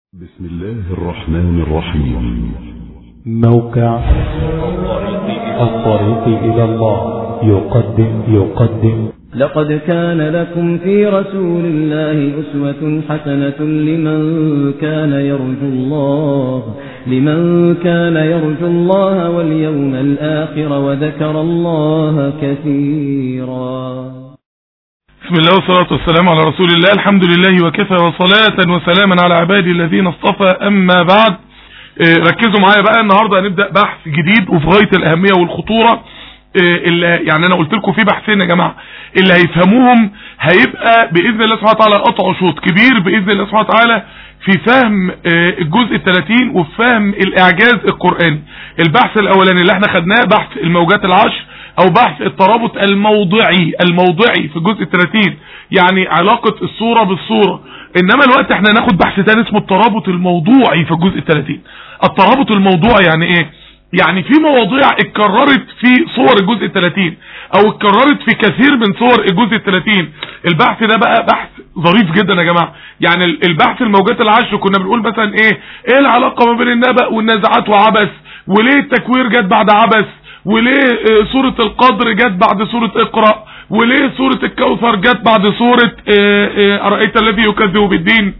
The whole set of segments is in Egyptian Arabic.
بسم الله الرحمن الرحيم موقع الطريق إلى الله يقدم يقدم لقد كان لكم في رسول الله أسوة حسنة لمن كان يرجو الله لمن كان يرجو الله واليوم الآخر وذكر الله كثيرا بسم الله والصلاة والسلام على رسول الله الحمد لله وكفى وصلاة وسلاما على عبادي الذين اصطفى أما بعد إيه، ركزوا معايا بقى النهاردة هنبدأ بحث جديد وفي غاية الأهمية والخطورة إيه، اللي يعني أنا قلت لكم في بحثين يا جماعة اللي هيفهموهم هيبقى بإذن الله سبحانه وتعالى قطع شوط كبير بإذن الله سبحانه وتعالى في فهم آه، الجزء الثلاثين وفي فهم الإعجاز القرآني البحث الأولاني اللي احنا خدناه بحث الموجات العشر او بحث الترابط الموضعي الموضعي في الجزء الثلاثين يعني علاقة الصورة بالصورة انما الوقت احنا ناخد بحث تاني اسمه الترابط الموضوعي في الجزء الثلاثين الترابط الموضوعي يعني ايه يعني في مواضيع اتكررت في صور الجزء الثلاثين او اتكررت في كثير من صور الجزء الثلاثين البحث ده بقى بحث ظريف جدا يا جماعة يعني البحث الموجات العشر كنا بنقول مثلا ايه ايه العلاقة ما بين النبأ والنازعات وعبس وليه التكوير جت بعد عبس وليه آه، سورة القدر جت بعد سورة اقرأ وليه سورة الكوثر جت بعد سورة آه، آه، أرأيت الذي يكذب بالدين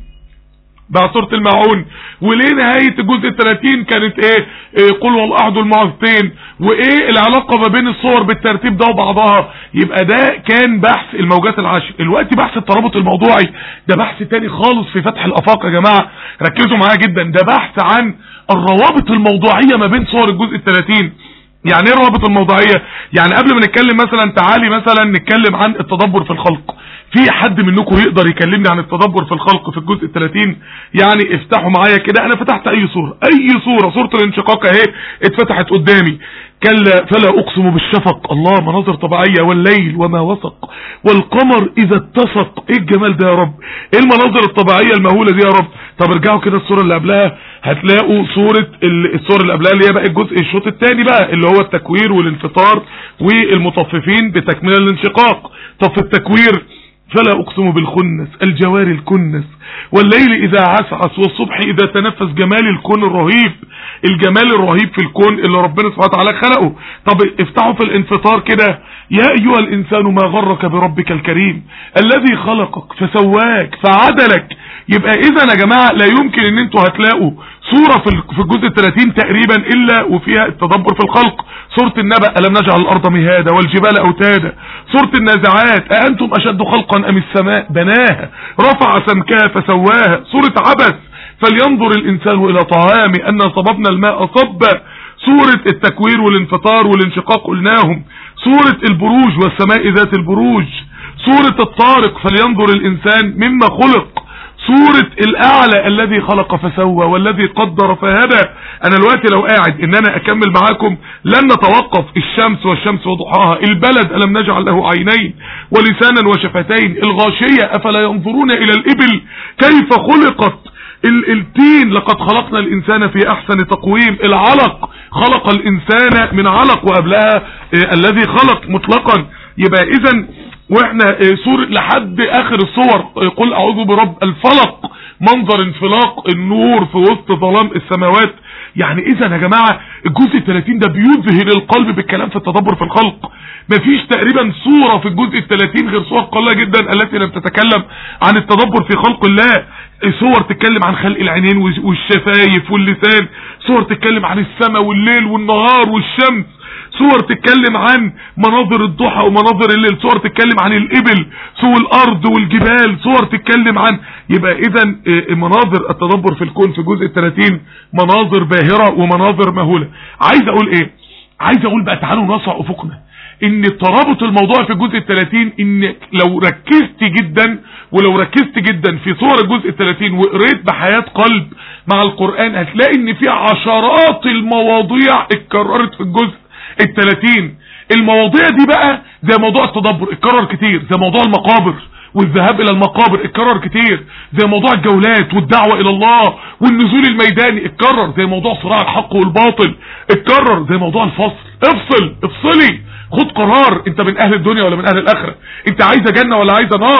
بعد سورة المعون وليه نهاية الجزء الثلاثين كانت ايه, إيه قل والأحد المعزتين وايه العلاقة ما بين الصور بالترتيب ده وبعضها يبقى ده كان بحث الموجات العشر الوقت بحث الترابط الموضوعي ده بحث تاني خالص في فتح الافاق يا جماعة ركزوا معايا جدا ده بحث عن الروابط الموضوعية ما بين صور الجزء الثلاثين يعني ايه الروابط الموضوعية يعني قبل ما نتكلم مثلا تعالي مثلا نتكلم عن التدبر في الخلق في حد منكم يقدر يكلمني عن التدبر في الخلق في الجزء الثلاثين يعني افتحوا معايا كده انا فتحت اي صورة اي صورة صورة الانشقاق اهي اتفتحت قدامي كلا فلا اقسم بالشفق الله مناظر طبيعية والليل وما وسق والقمر اذا اتسق ايه الجمال ده يا رب ايه المناظر الطبيعية المهولة دي يا رب طب ارجعوا كده الصورة اللي قبلها هتلاقوا صورة ال- الصورة اللي قبلها اللي هي بقى الجزء الشوط الثاني بقى اللي هو التكوير والانفطار والمطففين بتكميل الانشقاق طب في التكوير فلا أقسم بالخنس الجوار الكنس والليل إذا عسعس والصبح إذا تنفس جمال الكون الرهيب الجمال الرهيب في الكون اللي ربنا سبحانه وتعالى خلقه طب افتحوا في الانفطار كده يا أيها الإنسان ما غرك بربك الكريم الذي خلقك فسواك فعدلك يبقى إذا يا جماعة لا يمكن ان انتوا هتلاقوا صورة في ال- في الجزء الثلاثين تقريبا إلا وفيها التدبر في الخلق سورة النبأ ألم نجعل الأرض مهادا والجبال أوتادا سورة النازعات أأنتم أشد خلقا أم السماء بناها رفع سمكها فسواها سورة عبس فلينظر الإنسان إلى طعامه أن صببنا الماء صبا سورة التكوير والانفطار والانشقاق قلناهم سورة البروج والسماء ذات البروج سورة الطارق فلينظر الإنسان مما خلق سورة الأعلى الذي خلق فسوى والذي قدر فهدى أنا الوقت لو قاعد إن أنا أكمل معاكم لن نتوقف الشمس والشمس وضحاها البلد ألم نجعل له عينين ولسانا وشفتين الغاشية أفلا ينظرون إلى الإبل كيف خلقت ال- التين لقد خلقنا الإنسان في أحسن تقويم العلق خلق الإنسان من علق وقبلها آه، الذي خلق مطلقا يبقى إذا واحنا آه، سورة لحد اخر الصور آه، قل اعوذ برب الفلق منظر انفلاق النور في وسط ظلام السماوات يعني اذا يا جماعة الجزء الثلاثين ده بيذهل القلب بالكلام في التدبر في الخلق مفيش تقريبا صورة في الجزء الثلاثين غير صور قليلة جدا التي لم تتكلم عن التدبر في خلق الله صور تتكلم عن خلق العينين والش- والشفايف واللسان صور تتكلم عن السماء والليل والنهار والشمس صور تتكلم عن مناظر الضحى ومناظر الليل صور تتكلم عن الإبل صور الأرض والجبال صور تتكلم عن يبقى إذا مناظر التدبر في الكون في جزء الثلاثين مناظر باهرة ومناظر مهولة عايز أقول إيه عايز أقول بقى تعالوا نوسع أفقنا ان الترابط الموضوع في الجزء الثلاثين ان لو ركزت جدا ولو ركزت جدا في صور الجزء الثلاثين وقريت بحياة قلب مع القرآن هتلاقي ان في عشرات المواضيع اتكررت في الجزء الثلاثين المواضيع دي بقى زي موضوع التدبر اتكرر كتير زي موضوع المقابر والذهاب الى المقابر اتكرر كتير زي موضوع الجولات والدعوة الى الله والنزول الميداني اتكرر زي موضوع صراع الحق والباطل اتكرر زي موضوع الفصل افصل افصلي خد قرار انت من اهل الدنيا ولا من اهل الاخرة انت عايزة جنة ولا عايزة نار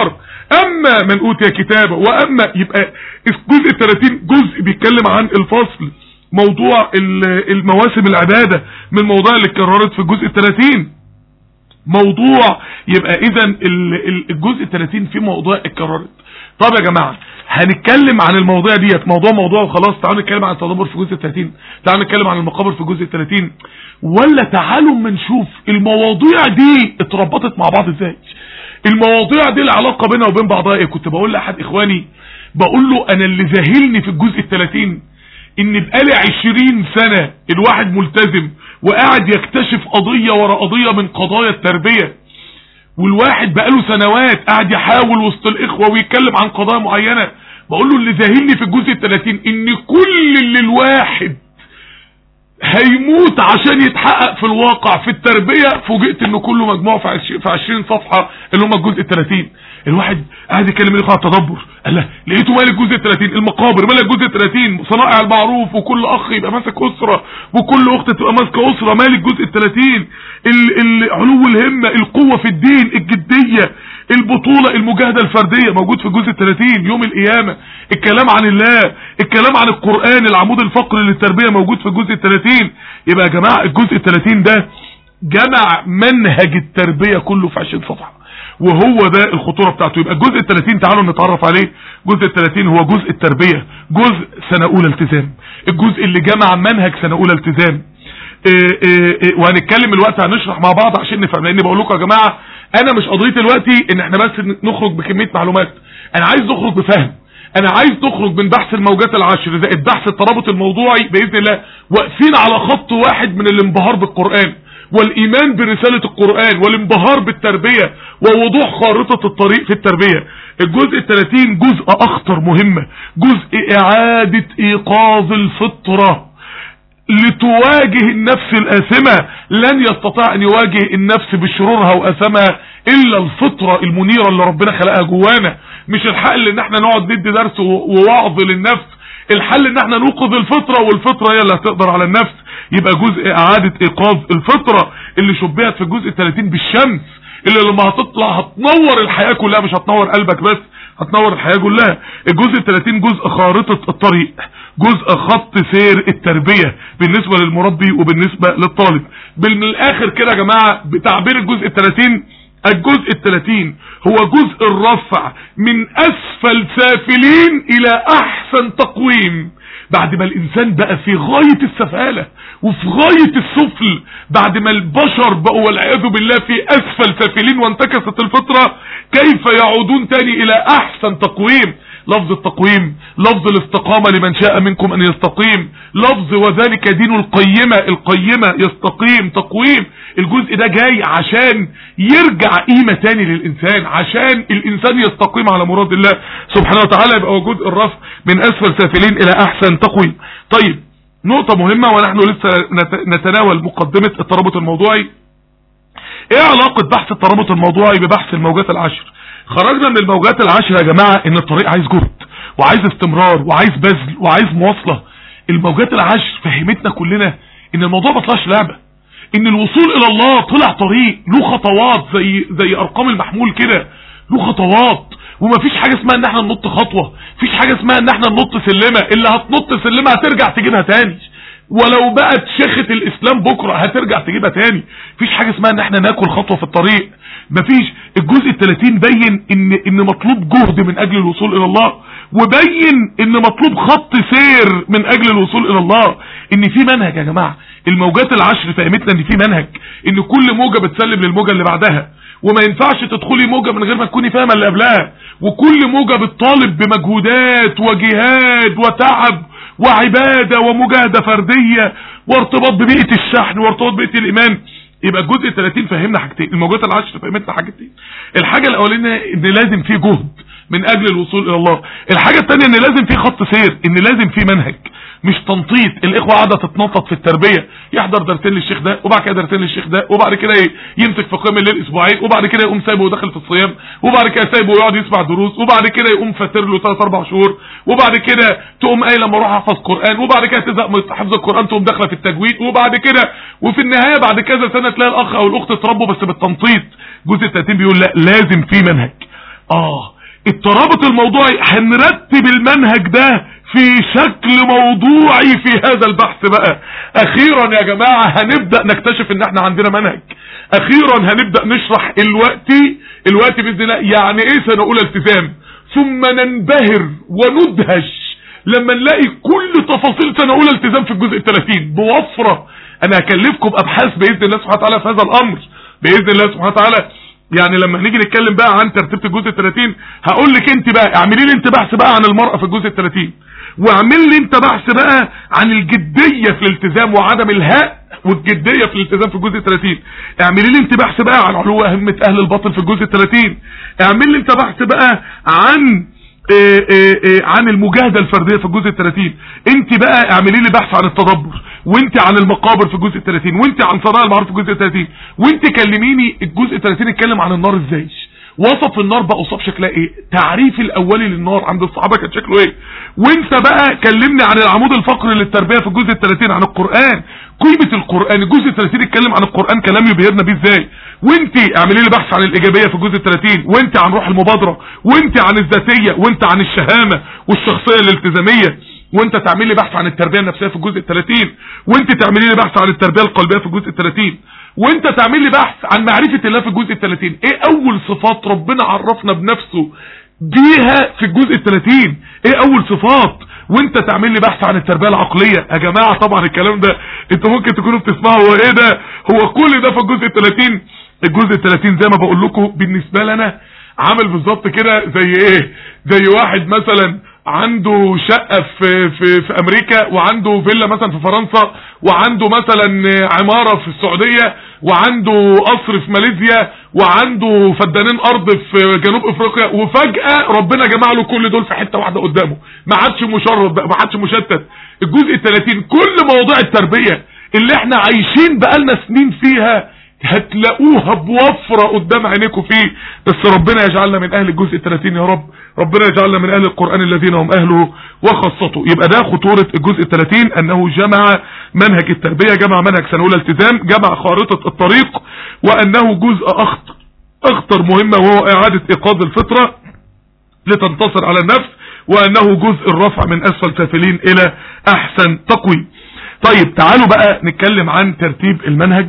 اما من اوتي كتابه واما يبقى الجزء 30 جزء بيتكلم عن الفصل موضوع ال- المواسم العبادة من الموضوع اللي اتكررت في الجزء 30 موضوع يبقى اذا ال- ال- الجزء 30 فيه مواضيع اتكررت طب يا جماعة هنتكلم عن المواضيع ديت موضوع موضوع وخلاص تعالوا نتكلم عن التدبر في الجزء 30 تعالوا نتكلم عن المقابر في الجزء 30 ولا تعالوا اما نشوف المواضيع دي اتربطت مع بعض ازاي المواضيع دي العلاقة بينها وبين بعضها ايه كنت بقول لاحد اخواني بقول له انا اللي ذاهلني في الجزء الثلاثين ان بقالي عشرين سنة الواحد ملتزم وقاعد يكتشف قضية ورا قضية من قضايا التربية والواحد بقاله سنوات قاعد يحاول وسط الاخوة ويتكلم عن قضايا معينة بقول له اللي ذاهلني في الجزء الثلاثين ان كل اللي الواحد هيموت عشان يتحقق في الواقع في التربية فوجئت انه كله مجموع في عش- في 20 صفحة اللي هم الجزء الثلاثين الواحد قاعد يتكلم لي على التدبر قال له لقيته مال الجزء الثلاثين المقابر مال الجزء الثلاثين صنائع المعروف وكل اخ يبقى ماسك اسرة وكل اخت تبقى ماسكة اسرة مال الجزء الثلاثين ال- ال- علو الهمة القوة في الدين الجدية البطولة المجاهدة الفردية موجود في الجزء الثلاثين يوم القيامة الكلام عن الله الكلام عن القرآن العمود الفقري للتربية موجود في الجزء الثلاثين يبقى يا جماعة الجزء الثلاثين ده جمع منهج التربية كله في 20 صفحة وهو ده الخطورة بتاعته يبقى الجزء الثلاثين تعالوا نتعرف عليه الجزء الثلاثين هو جزء التربية جزء سنة أولى التزام الجزء اللي جمع منهج سنة أولى التزام إيه إيه إيه وهنتكلم الوقت هنشرح مع بعض عشان نفهم لان بقول لكم يا جماعه انا مش قضيه دلوقتي ان احنا بس نخرج بكميه معلومات انا عايز نخرج بفهم انا عايز نخرج من بحث الموجات العشر زائد بحث الترابط الموضوعي باذن الله واقفين على خط واحد من الانبهار بالقران والايمان برساله القران والانبهار بالتربيه ووضوح خارطه الطريق في التربيه الجزء الثلاثين جزء اخطر مهمه جزء اعاده ايقاظ الفطره لتواجه النفس الآثمة لن يستطيع أن يواجه النفس بشرورها وأثمها إلا الفطرة المنيرة اللي ربنا خلقها جوانا مش الحل ان احنا نقعد ندي درس ووعظ للنفس الحل ان احنا نوقظ الفطرة والفطرة هي اللي هتقدر على النفس يبقى جزء اعادة ايقاظ الفطرة اللي شبهت في الجزء 30 بالشمس اللي لما هتطلع هتنور الحياة كلها مش هتنور قلبك بس هتنور الحياة كلها الجزء 30 جزء خارطة الطريق جزء خط سير التربية بالنسبة للمربي وبالنسبة للطالب من الاخر كده يا جماعة بتعبير الجزء 30 الجزء الثلاثين هو جزء الرفع من اسفل سافلين الى احسن تقويم بعد ما الانسان بقى في غاية السفالة وفي غاية السفل بعد ما البشر بقوا والعياذ بالله في اسفل سافلين وانتكست الفطرة كيف يعودون تاني الى احسن تقويم لفظ التقويم لفظ الاستقامة لمن شاء منكم ان يستقيم لفظ وذلك دين القيمة القيمة يستقيم تقويم الجزء ده جاي عشان يرجع قيمة تاني للإنسان عشان الإنسان يستقيم على مراد الله سبحانه وتعالى يبقى هو جزء الرفع من أسفل سافلين إلى أحسن تقويم طيب نقطة مهمة ونحن لسه نتناول مقدمة الترابط الموضوعي ايه علاقة بحث الترابط الموضوعي ببحث الموجات العشر خرجنا من الموجات العشر يا جماعة ان الطريق عايز جهد وعايز استمرار وعايز بذل وعايز مواصلة الموجات العشر فهمتنا كلنا ان الموضوع ما طلعش لعبة ان الوصول الى الله طلع طريق له خطوات زي زي ارقام المحمول كده له خطوات ومفيش حاجة اسمها ان احنا ننط خطوة مفيش حاجة اسمها ان احنا ننط سلمة اللي هتنط سلمة هترجع تجيبها تاني ولو بقت شيخة الاسلام بكرة هترجع تجيبها تاني مفيش حاجة اسمها ان احنا ناكل خطوة في الطريق مفيش الجزء الثلاثين بين ان ان مطلوب جهد من اجل الوصول الى الله وبين ان مطلوب خط سير من اجل الوصول الى الله ان في منهج يا جماعة الموجات العشر فهمتنا ان في منهج ان كل موجة بتسلم للموجة اللي بعدها وما ينفعش تدخلي موجة من غير ما تكوني فاهمة اللي قبلها وكل موجة بتطالب بمجهودات وجهاد وتعب وعبادة ومجاهدة فردية وارتباط ببيئة الشحن وارتباط ببيئة الإيمان يبقى الجزء ال 30 فهمنا حاجتين الموجات العشر فهمتنا حاجتين الحاجة الأولانية إن لازم في جهد من أجل الوصول إلى الله الحاجة الثانية إن لازم في خط سير إن لازم في منهج مش تنطيط الاخوه قاعده تتنطط في التربيه يحضر درسين للشيخ ده وبعد كده درسين للشيخ ده وبعد كده يمسك في قيام الليل اسبوعين وبعد كده يقوم سايبه وداخل في الصيام وبعد كده سايبه ويقعد يسمع دروس وبعد كده يقوم فاتر له 3 4 شهور وبعد كده تقوم قايله لما اروح احفظ قران وبعد كده تزهق من حفظ القران تقوم داخله في التجويد وبعد كده وفي النهايه بعد كذا سنه تلاقي الاخ او الاخت اتربوا بس بالتنطيط جزء 30 بيقول لا لازم في منهج اه الترابط الموضوعي هنرتب المنهج ده في شكل موضوعي في هذا البحث بقى اخيرا يا جماعة هنبدأ نكتشف ان احنا عندنا منهج اخيرا هنبدأ نشرح الوقت الوقت باذن الله يعني ايه سنة اولى التزام ثم ننبهر وندهش لما نلاقي كل تفاصيل سنة اولى التزام في الجزء الثلاثين بوفرة انا هكلفكم بابحاث باذن الله سبحانه وتعالى في هذا الامر باذن الله سبحانه وتعالى يعني لما نيجي نتكلم بقى عن ترتيبة الجزء الثلاثين هقول لك انت بقى اعملي لي انت بحث بقى عن المرأة في الجزء الثلاثين واعمل لي انت بحث بقى عن الجدية في الالتزام وعدم الهاء والجدية في الالتزام في الجزء الثلاثين اعملي لي انت بحث بقى عن علو اهمة اهل الباطل في الجزء الثلاثين اعمل لي انت بحث بقى عن إيه إيه إيه عن المجاهدة الفردية في الجزء الثلاثين انت بقى اعملي لي بحث عن التدبر وانت عن المقابر في الجزء الثلاثين وانت عن صناعة المعروف في الجزء الثلاثين وانت كلميني الجزء الثلاثين اتكلم عن النار ازاي وصف النار بقى وصف شكلها ايه تعريف الاولي للنار عند الصحابة كان شكله ايه وانت بقى كلمني عن العمود الفقري للتربية في الجزء الثلاثين عن القرآن قيمة القرآن الجزء الثلاثين اتكلم عن القرآن كلام يبهرنا بيه ازاي وانت اعملي لي بحث عن الايجابية في الجزء الثلاثين وانت عن روح المبادرة وانت عن الذاتية وانت عن الشهامة والشخصية الالتزامية وانت تعمل لي بحث عن التربية النفسية في الجزء الثلاثين وانت تعملي لي بحث عن التربية القلبية في الجزء الثلاثين وانت تعمل لي بحث عن معرفة الله في الجزء الثلاثين ايه اول صفات ربنا عرفنا بنفسه بيها في الجزء الثلاثين ايه اول صفات وانت تعمل لي بحث عن التربية العقلية يا جماعة طبعا الكلام ده انتوا ممكن تكونوا بتسمعوا هو ايه ده هو كل ده في الجزء الثلاثين الجزء الثلاثين زي ما بقول لكم بالنسبة لنا عامل بالظبط كده زي ايه زي واحد مثلا عنده شقة في, في, في امريكا وعنده فيلا مثلا في فرنسا وعنده مثلا عمارة في السعودية وعنده قصر في ماليزيا وعنده فدانين ارض في جنوب افريقيا وفجأة ربنا جمع له كل دول في حتة واحدة قدامه ما عادش مشرد بقى ما عادش مشتت الجزء الثلاثين كل مواضيع التربية اللي احنا عايشين بقالنا سنين فيها هتلاقوها بوفرة قدام عينيكم فيه بس ربنا يجعلنا من اهل الجزء الثلاثين يا رب ربنا يجعلنا من اهل القرآن الذين هم اهله وخاصته يبقى ده خطورة الجزء الثلاثين انه جمع منهج التربية جمع منهج سنة اولى التزام جمع خارطة الطريق وانه جزء اخطر اخطر مهمة وهو اعادة ايقاظ الفطرة لتنتصر على النفس وانه جزء الرفع من اسفل سافلين الى احسن تقويم طيب تعالوا بقى نتكلم عن ترتيب المنهج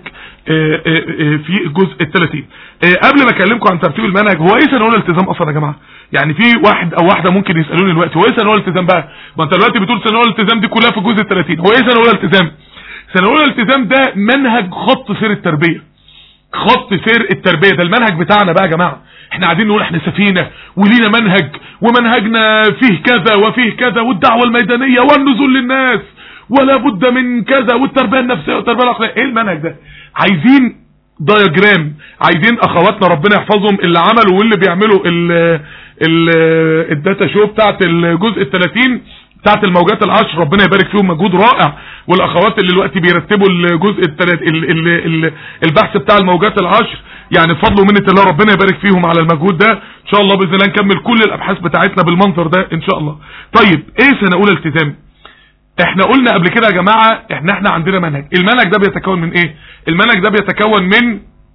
في الجزء الثلاثين قبل ما اكلمكم عن ترتيب المنهج هو ايه سنه اولى الالتزام اصلا يا جماعه يعني في واحد او واحده ممكن يسالوني دلوقتي هو ايه سنه اولى الالتزام بقى ما انت دلوقتي بتقول سنه اولى الالتزام دي كلها في الجزء الثلاثين هو ايه سنه اولى الالتزام سنه اولى الالتزام ده منهج خط سير التربيه خط سير التربيه ده المنهج بتاعنا بقى يا جماعه احنا قاعدين نقول احنا سفينه ولينا منهج ومنهجنا فيه كذا وفيه كذا والدعوه الميدانيه والنزول للناس ولا بد من كذا والتربيه النفسيه والتربيه العقليه ايه المنهج ده عايزين دايجرام عايزين اخواتنا ربنا يحفظهم اللي عملوا واللي بيعملوا ال ال الداتا شو بتاعت الجزء ال30 بتاعت الموجات العشر ربنا يبارك فيهم مجهود رائع والاخوات اللي دلوقتي بيرتبوا الجزء التلات ال ال ال البحث بتاع الموجات العشر يعني فضل ومنة الله ربنا يبارك فيهم على المجهود ده ان شاء الله باذن الله نكمل كل الابحاث بتاعتنا بالمنظر ده ان شاء الله طيب ايه سنه اولى التزام احنا قلنا قبل كده يا جماعة احنا احنا عندنا منهج المنهج ده بيتكون من ايه المنهج ده بيتكون من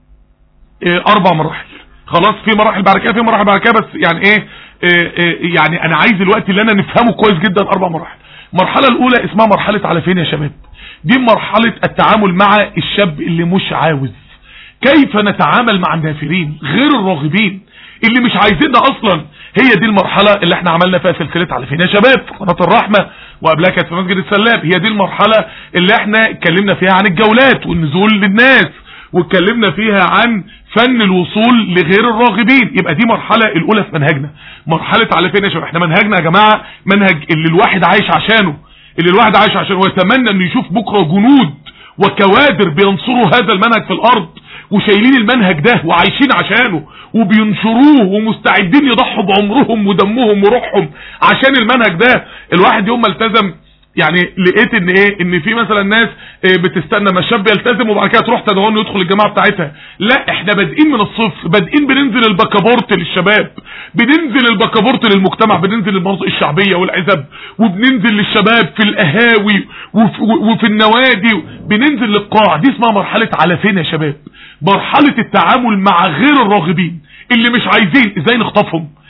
اه اربع مراحل خلاص في مراحل بعد كده في مراحل بعد كده بس يعني ايه اه اه يعني انا عايز الوقت اللي انا نفهمه كويس جدا اربع مراحل المرحلة الاولى اسمها مرحلة على فين يا شباب دي مرحلة التعامل مع الشاب اللي مش عاوز كيف نتعامل مع النافرين غير الراغبين اللي مش عايزيننا اصلا هي دي المرحلة اللي احنا عملنا فيها سلسلة على فين يا شباب قناة الرحمة وقبلها كانت في مسجد السلاب هي دي المرحلة اللي احنا اتكلمنا فيها عن الجولات والنزول للناس واتكلمنا فيها عن فن الوصول لغير الراغبين يبقى دي مرحلة الاولى في منهجنا مرحلة على فين يا شباب احنا منهجنا يا جماعة منهج اللي الواحد عايش عشانه اللي الواحد عايش عشانه ويتمنى انه يشوف بكرة جنود وكوادر بينصروا هذا المنهج في الارض وشايلين المنهج ده وعايشين عشانه وبينشروه ومستعدين يضحوا بعمرهم ودمهم وروحهم عشان المنهج ده الواحد يوم ما التزم يعني لقيت ان ايه ان في مثلا ناس إيه بتستنى ما الشاب يلتزم وبعد كده تروح تدعون يدخل الجماعه بتاعتها لا احنا بادئين من الصفر بادئين بننزل البكابورت للشباب بننزل البكابورت للمجتمع بننزل المناطق الشعبيه والعزب وبننزل للشباب في القهاوي وفي, وفي النوادي بننزل للقاع دي اسمها مرحله على فين يا شباب مرحله التعامل مع غير الراغبين اللي مش عايزين ازاي نخطفهم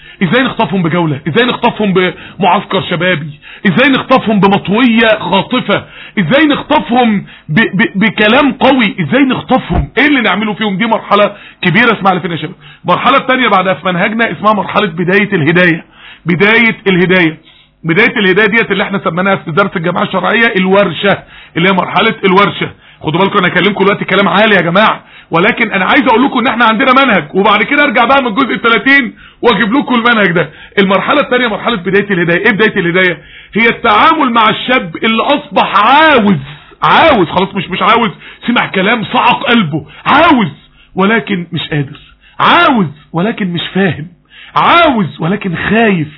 ازاي نخطفهم بجولة ازاي نخطفهم بمعسكر شبابي ازاي نخطفهم بمطوية خاطفة ازاي نخطفهم ب ب بكلام قوي ازاي نخطفهم ايه اللي نعمله فيهم دي مرحلة كبيرة اسمها على فين يا شباب المرحلة التانية بعدها في منهجنا اسمها مرحلة بداية الهداية بداية الهداية بداية الهداية ديت اللي احنا سميناها في درس الجماعة الشرعية الورشة اللي هي مرحلة الورشة خدوا بالكم انا اكلمكم دلوقتي كلام عالي يا جماعة ولكن انا عايز اقول لكم ان احنا عندنا منهج وبعد كده ارجع بقى من الجزء ال 30 واجيب لكم المنهج ده المرحله الثانيه مرحله بدايه الهدايه ايه بدايه الهدايه هي التعامل مع الشاب اللي اصبح عاوز عاوز خلاص مش مش عاوز سمع كلام صعق قلبه عاوز ولكن مش قادر عاوز ولكن مش فاهم عاوز ولكن خايف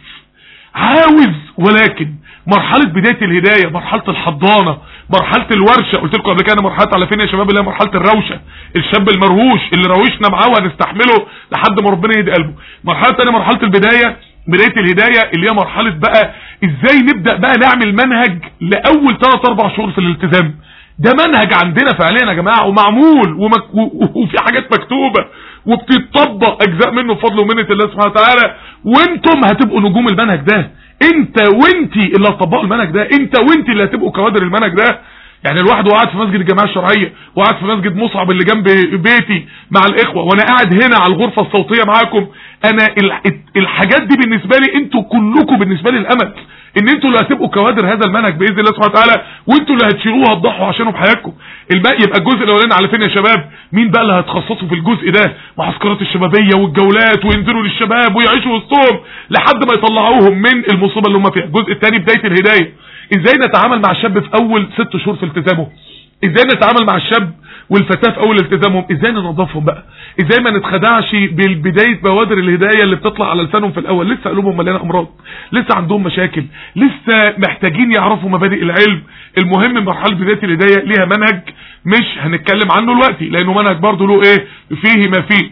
عاوز ولكن مرحلة بداية الهداية مرحلة الحضانة مرحلة الورشة قلت لكم قبل كده مرحلة على فين يا شباب اللي هي مرحلة الروشة الشاب المرهوش اللي روشنا معاه وهنستحمله لحد ما ربنا يهدي قلبه مرحلة تانية مرحلة البداية بداية الهداية اللي هي مرحلة بقى ازاي نبدأ بقى نعمل منهج لأول 3 4 شهور في الالتزام ده منهج عندنا فعليا يا جماعة ومعمول ومك... وفي حاجات مكتوبة وبتطبق اجزاء منه بفضل ومنة الله سبحانه وتعالى وانتم هتبقوا نجوم المنهج ده انت وانتي اللي هتطبقوا المنهج ده انت وانتي اللي هتبقوا كوادر المنهج ده يعني الواحد وقعد في مسجد الجماعه الشرعيه وقعد في مسجد مصعب اللي جنب بيتي مع الاخوه وانا قاعد هنا على الغرفه الصوتيه معاكم انا الحاجات دي بالنسبه لي انتوا كلكم بالنسبه لي الامل ان انتوا اللي هتبقوا كوادر هذا المنهج باذن الله سبحانه وتعالى وانتوا اللي هتشيلوه هتضحوا عشانه بحياتكم الباقي يبقى الجزء الاولاني على فين يا شباب مين بقى اللي هيتخصصوا في الجزء ده معسكرات الشبابيه والجولات وينزلوا للشباب ويعيشوا وسطهم لحد ما يطلعوهم من المصيبه اللي هم فيها الجزء الثاني بدايه الهدايه ازاي نتعامل مع الشاب في اول ست شهور في التزامه ازاي نتعامل مع الشاب والفتاة في اول التزامهم ازاي ننظفهم بقى ازاي ما نتخدعش بالبداية بوادر الهداية اللي بتطلع على لسانهم في الاول لسه قلوبهم مليانة امراض لسه عندهم مشاكل لسه محتاجين يعرفوا مبادئ العلم المهم مرحلة بداية الهداية ليها منهج مش هنتكلم عنه دلوقتي لانه منهج برضه له ايه فيه ما فيه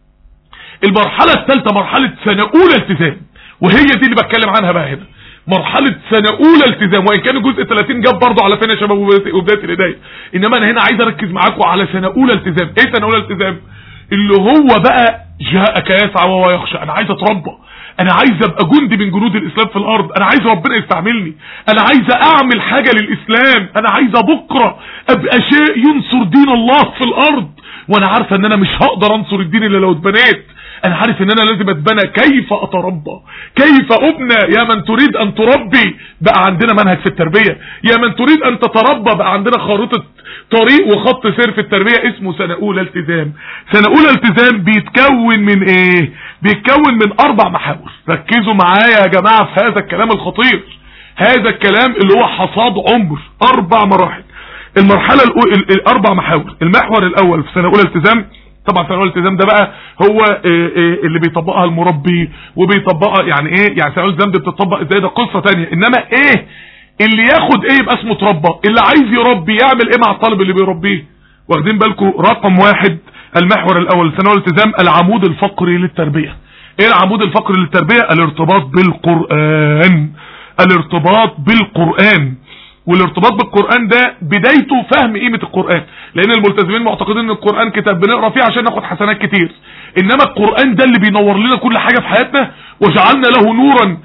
المرحلة الثالثة مرحلة سنة اولى التزام وهي دي اللي بتكلم عنها بقى هنا مرحلة سنة اولى التزام وان كان الجزء 30 جاب برضه على فين يا شباب وبداية الهداية انما انا هنا عايز اركز معاكم على سنة اولى التزام ايه سنة اولى التزام اللي هو بقى جاءك يسعى وهو يخشى انا عايز اتربى انا عايز ابقى جندي من جنود الاسلام في الارض انا عايز ربنا يستعملني انا عايز اعمل حاجة للاسلام انا عايز بكرة ابقى شيء ينصر دين الله في الارض وانا عارفة ان انا مش هقدر انصر الدين الا لو اتبنيت انا عارف ان انا لازم اتبنى كيف اتربى كيف ابنى يا من تريد ان تربي بقى عندنا منهج في التربية يا من تريد ان تتربى بقى عندنا خارطة طريق وخط سير في التربية اسمه سنة اولى التزام سنة اولى التزام بيتكون من ايه بيتكون من اربع محاور ركزوا معايا يا جماعة في هذا الكلام الخطير هذا الكلام اللي هو حصاد عمر اربع مراحل المرحلة الاربع محاور المحور الاول في سنة اولى التزام طبعا ثانويه الالتزام ده بقى هو اللي بيطبقها المربي وبيطبقها يعني ايه يعني ثانويه الالتزام دي بتطبق ازاي ده قصه ثانيه انما ايه اللي ياخد ايه يبقى اسمه اتربى اللي عايز يربي يعمل ايه مع الطالب اللي بيربيه واخدين بالكم رقم واحد المحور الاول ثانويه الالتزام العمود الفقري للتربيه ايه العمود الفقري للتربيه الارتباط بالقران الارتباط بالقران والارتباط بالقرآن ده بدايته فهم قيمة القرآن لان الملتزمين معتقدين ان القرآن كتاب بنقرا فيه عشان ناخد حسنات كتير انما القرآن ده اللي بينور لنا كل حاجة في حياتنا وجعلنا له نورا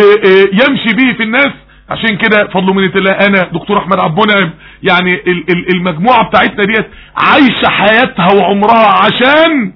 يمشي به في الناس عشان كده فضل منة الله انا دكتور احمد عبد المنعم يعني المجموعة بتاعتنا ديت عايشة حياتها وعمرها عشان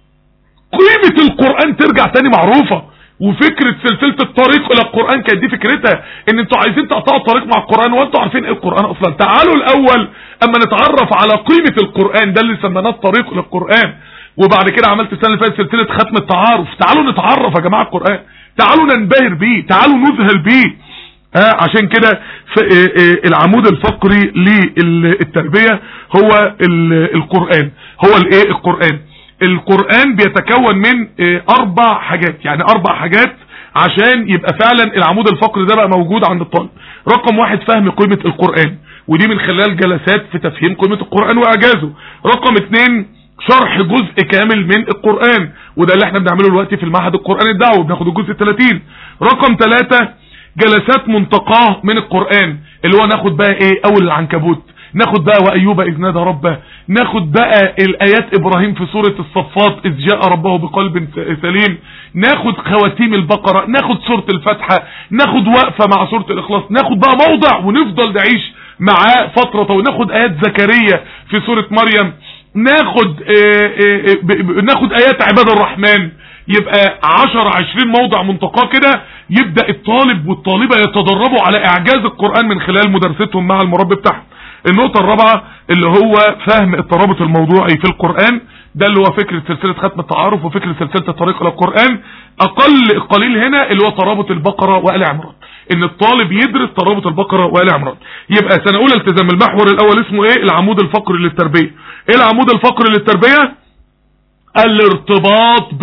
قيمة القرآن ترجع تاني معروفة وفكرة سلسلة الطريق الى القرآن كانت دي فكرتها ان انتوا عايزين تقطعوا الطريق مع القرآن وانتوا عارفين ايه القرآن اصلا تعالوا الاول اما نتعرف على قيمة القرآن ده اللي سميناه الطريق الى القرآن وبعد كده عملت السنة اللي فاتت سلسلة ختم التعارف تعالوا نتعرف يا جماعة القرآن تعالوا ننبهر بيه تعالوا نذهل بيه ها عشان كده العمود الفقري للتربية هو القرآن هو الايه القرآن القرآن بيتكون من اربع حاجات يعني اربع حاجات عشان يبقى فعلا العمود الفقري ده بقى موجود عند الطالب رقم واحد فهم قيمة القرآن ودي من خلال جلسات في تفهيم قيمة القرآن واعجازه رقم اتنين شرح جزء كامل من القرآن وده اللي احنا بنعمله دلوقتي في المعهد القرآني الدعوي بناخد الجزء 30 رقم ثلاثة جلسات منتقاه من القرآن اللي هو ناخد بقى ايه اول العنكبوت ناخد بقى وايوب اذ نادى ربه ناخد بقى الايات ابراهيم في سورة الصفات اذ جاء ربه بقلب سليم ناخد خواتيم البقرة ناخد سورة الفاتحة ناخد وقفة مع سورة الاخلاص ناخد بقى موضع ونفضل نعيش معاه فترة طويلة ناخد ايات زكريا في سورة مريم ناخد آه، آه، آه، ب- ب- ناخد ايات عباد الرحمن يبقى 10 20 موضع منتقاه كده يبدا الطالب والطالبه يتدربوا على اعجاز القران من خلال مدرستهم مع المربي بتاعهم النقطه الرابعه اللي هو فهم الترابط الموضوعي في القران ده اللي هو فكره سلسله ختم التعارف وفكره سلسله الطريق الى القران اقل القليل هنا اللي هو ترابط البقره وال عمران ان الطالب يدرس ترابط البقره وال عمران يبقى سنه اولى التزام المحور الاول اسمه ايه العمود الفقري للتربيه ايه العمود الفقري للتربيه الارتباط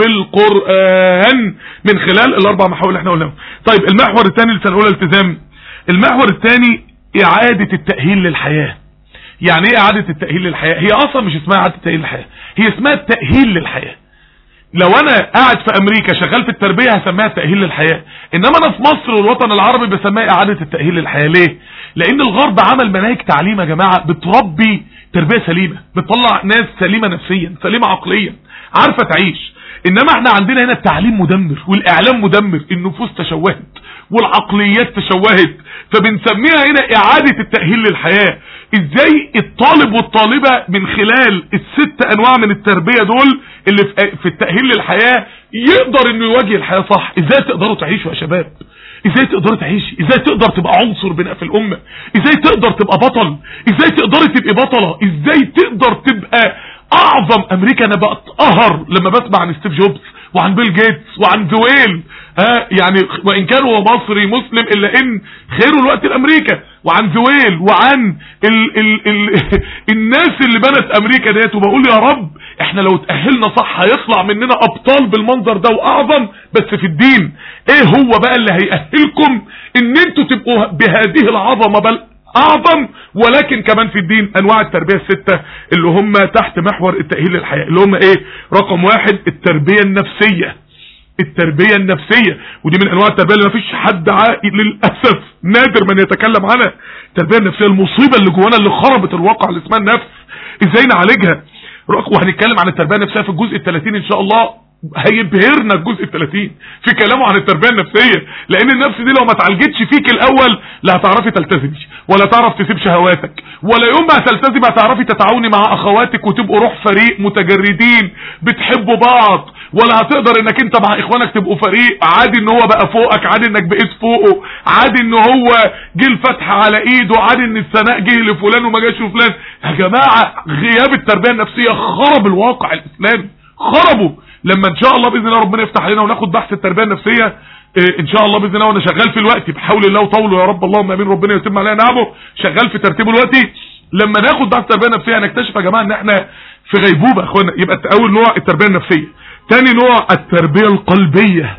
بالقرآن من خلال الاربع محاور اللي احنا قلناهم طيب المحور الثاني لسنة اولى التزام المحور الثاني اعادة التأهيل للحياة يعني ايه اعادة التأهيل للحياة هي اصلا مش اسمها اعادة التأهيل للحياة هي اسمها التأهيل للحياة لو انا قاعد في امريكا شغال في التربية هسميها التأهيل للحياة انما انا في مصر والوطن العربي بسميها اعادة التأهيل للحياة ليه لان الغرب عمل مناهج تعليم يا جماعة بتربي تربية سليمة بتطلع ناس سليمة نفسيا سليمة عقليا عارفة تعيش انما احنا عندنا هنا التعليم مدمر والاعلام مدمر النفوس تشوهت والعقليات تشوهت فبنسميها هنا اعادة التأهيل للحياة ازاي الطالب والطالبة من خلال الست انواع من التربية دول اللي في- في التأهيل للحياة يقدر انه يواجه الحياة صح ازاي تقدروا تعيشوا يا شباب ازاي تقدر تعيشي ازاي تقدر تبقى عنصر بناء في الامة ازاي تقدر تبقى بطل ازاي تقدري تبقي بطلة ازاي تقدر تبقى اعظم امريكا انا بقى اتقهر لما بسمع عن ستيف جوبز وعن بيل جيتس وعن زويل ها يعني وان كان هو مصري مسلم الا ان خيره الوقت لامريكا وعن زويل وعن ال ال ال الناس اللي بنت امريكا ديت وبقول يا رب احنا لو اتأهلنا صح هيطلع مننا ابطال بالمنظر ده واعظم بس في الدين ايه هو بقى اللي هيأهلكم ان انتوا تبقوا بهذه العظمة بل اعظم ولكن كمان في الدين انواع التربية الستة اللي هم تحت محور التأهيل للحياة اللي هم ايه رقم واحد التربية النفسية التربية النفسية ودي من انواع التربية اللي مفيش حد عاقل للأسف نادر من يتكلم عنها التربية النفسية المصيبة اللي جوانا اللي خربت الواقع اللي اسمها النفس ازاي نعالجها رق- وهنتكلم عن التربية النفسية في الجزء الثلاثين ان شاء الله هيبهرنا الجزء الثلاثين في كلامه عن التربية النفسية لان النفس دي لو ما اتعالجتش فيك الاول لا هتعرفي تلتزمي ولا تعرف تسيب شهواتك ولا يوم ما هتلتزمي هتعرفي تتعاوني مع اخواتك وتبقوا روح فريق متجردين بتحبوا بعض ولا هتقدر انك انت مع اخوانك تبقوا فريق عادي ان هو بقى فوقك عادي انك بقيت فوقه عادي ان هو جه الفتح على ايده عادي ان الثناء جه لفلان وما جاش لفلان يا جماعه غياب التربيه النفسيه خرب الواقع الاسلامي خربه لما ان شاء الله باذن الله ربنا يفتح علينا وناخد بحث التربيه النفسيه إيه، ان شاء الله باذن الله وانا شغال في الوقت بحول الله وطوله يا رب اللهم امين ربنا يتم علينا نعمه شغال في ترتيبه دلوقتي لما ناخد بحث التربيه النفسيه هنكتشف يا جماعه ان احنا في غيبوبه يا اخوانا يبقى اول نوع التربيه النفسيه تاني نوع التربيه القلبيه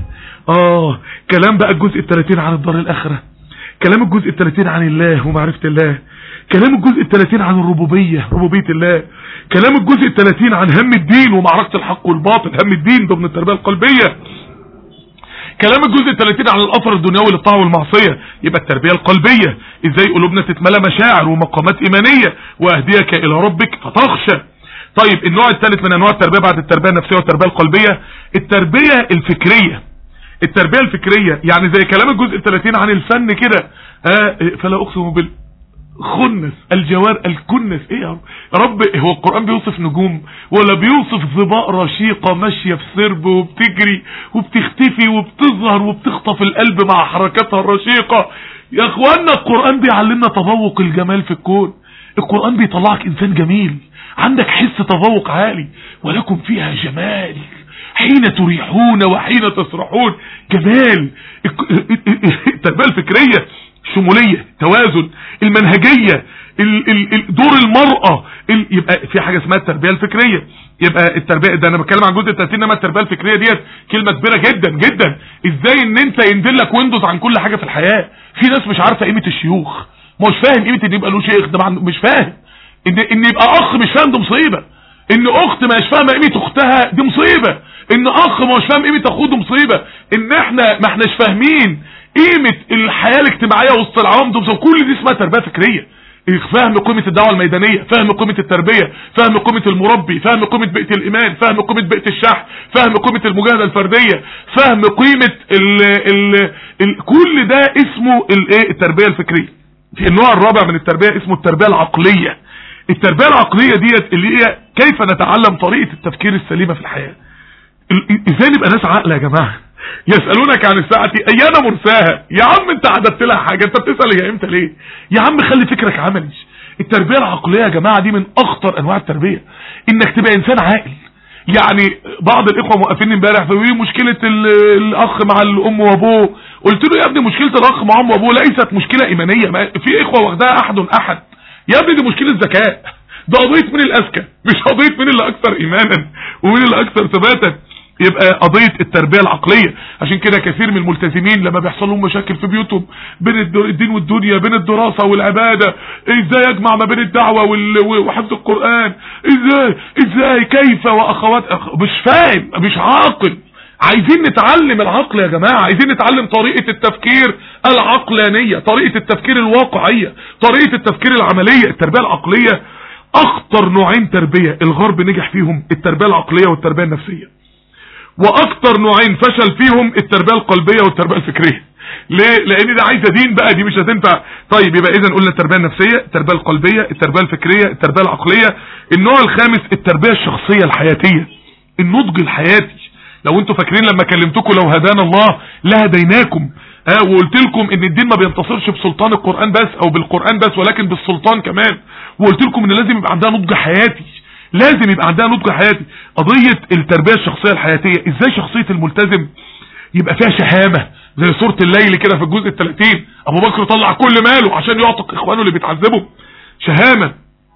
اه كلام بقى الجزء الثلاثين عن الدار الاخره كلام الجزء الثلاثين عن الله ومعرفة الله كلام الجزء الثلاثين عن الربوبية ربوبية الله كلام الجزء الثلاثين عن هم الدين ومعركة الحق والباطل هم الدين ضمن التربية القلبية كلام الجزء الثلاثين عن الاثر الدنيوي للطاعه والمعصيه يبقى التربيه القلبيه ازاي قلوبنا تتملى مشاعر ومقامات ايمانيه واهديك الى ربك فتخشى طيب النوع الثالث من انواع التربيه بعد التربيه النفسيه والتربيه القلبيه التربيه الفكريه التربيه الفكريه يعني زي كلام الجزء الثلاثين عن الفن كده آه فلا اقسم بال خنس الجوار الكنس ايه يا رب يا رب هو القرآن بيوصف نجوم ولا بيوصف ظباء رشيقة ماشية في سرب وبتجري وبتختفي وبتظهر وبتخطف القلب مع حركاتها الرشيقة يا اخوانا القرآن بيعلمنا تذوق الجمال في الكون القرآن بيطلعك انسان جميل عندك حس تذوق عالي ولكم فيها جمال حين تريحون وحين تسرحون جمال التربية الفكرية شمولية توازن المنهجية ال ال ال دور المرأة ال يبقى في حاجة اسمها التربية الفكرية يبقى التربية ده انا بتكلم عن جزء 30 انما التربية الفكرية ديت كلمة كبيرة جدا جدا ازاي ان انت ينزل لك ويندوز عن كل حاجة في الحياة في ناس مش عارفة قيمة الشيوخ مش فاهم قيمة ان يبقى له شيخ ده مش فاهم ان ان يبقى اخ مش فاهم ده مصيبة ان اخت مش فاهمه قيمه اختها دي مصيبه ان اخ مش فاهم قيمه اخوه دي مصيبه ان احنا ما احناش فاهمين قيمه الحياه الاجتماعيه وسط العوام دي مصيبة. كل دي اسمها تربيه فكريه فهم قيمة الدعوة الميدانية فهم قيمة التربية فهم قيمة المربي فهم قيمة بيئة الإيمان فهم قيمة بيئة الشح فهم قيمة المجاهدة الفردية فهم قيمة ال ال ال كل ده اسمه الايه التربية الفكرية في النوع الرابع من التربية اسمه التربية العقلية التربية العقلية ديت اللي هي كيف نتعلم طريقة التفكير السليمة في الحياة ازاي نبقى ناس عاقله يا جماعه يسالونك عن الساعه ايانا مرساها يا عم انت عددت لها حاجه انت بتسال هي امتى ليه يا عم خلي فكرك عملي التربيه العقليه يا جماعه دي من اخطر انواع التربيه انك تبقى انسان عاقل يعني بعض الاخوه موقفين امبارح فبيقولوا مشكله الاخ مع الام وابوه قلت له يا ابني مشكله الاخ مع ام وابوه ليست مشكله ايمانيه ما في اخوه واخداها احد احد يا ابني دي مشكله ذكاء ده قضيه مين الاذكى مش قضيه مين اللي اكثر ايمانا ومين اللي اكثر ثباتا يبقى قضية التربية العقلية عشان كده كثير من الملتزمين لما بيحصل لهم مشاكل في بيوتهم بين الدين والدنيا بين الدراسة والعبادة ازاي يجمع ما بين الدعوة وحفظ القرآن ازاي ازاي كيف واخوات أخ... مش فاهم مش عاقل عايزين نتعلم العقل يا جماعة عايزين نتعلم طريقة التفكير العقلانية طريقة التفكير الواقعية طريقة التفكير العملية التربية العقلية اخطر نوعين تربية الغرب نجح فيهم التربية العقلية والتربية النفسية واكتر نوعين فشل فيهم التربية القلبية والتربية الفكرية ليه لان ده عايزه دين بقى دي مش هتنفع طيب يبقى اذا قلنا التربيه النفسيه التربيه القلبيه التربيه الفكريه التربيه العقليه النوع الخامس التربيه الشخصيه الحياتيه النضج الحياتي لو انتوا فاكرين لما كلمتكم لو هدانا الله لهديناكم ها اه وقلت لكم ان الدين ما بينتصرش بسلطان القران بس او بالقران بس ولكن بالسلطان كمان وقلت لكم ان لازم يبقى عندها نضج حياتي لازم يبقى عندها نضج حياتي قضية التربية الشخصية الحياتية ازاي شخصية الملتزم يبقى فيها شهامة زي سورة الليل كده في الجزء الثلاثين ابو بكر طلع كل ماله عشان يعتق اخوانه اللي بيتعذبوا شهامة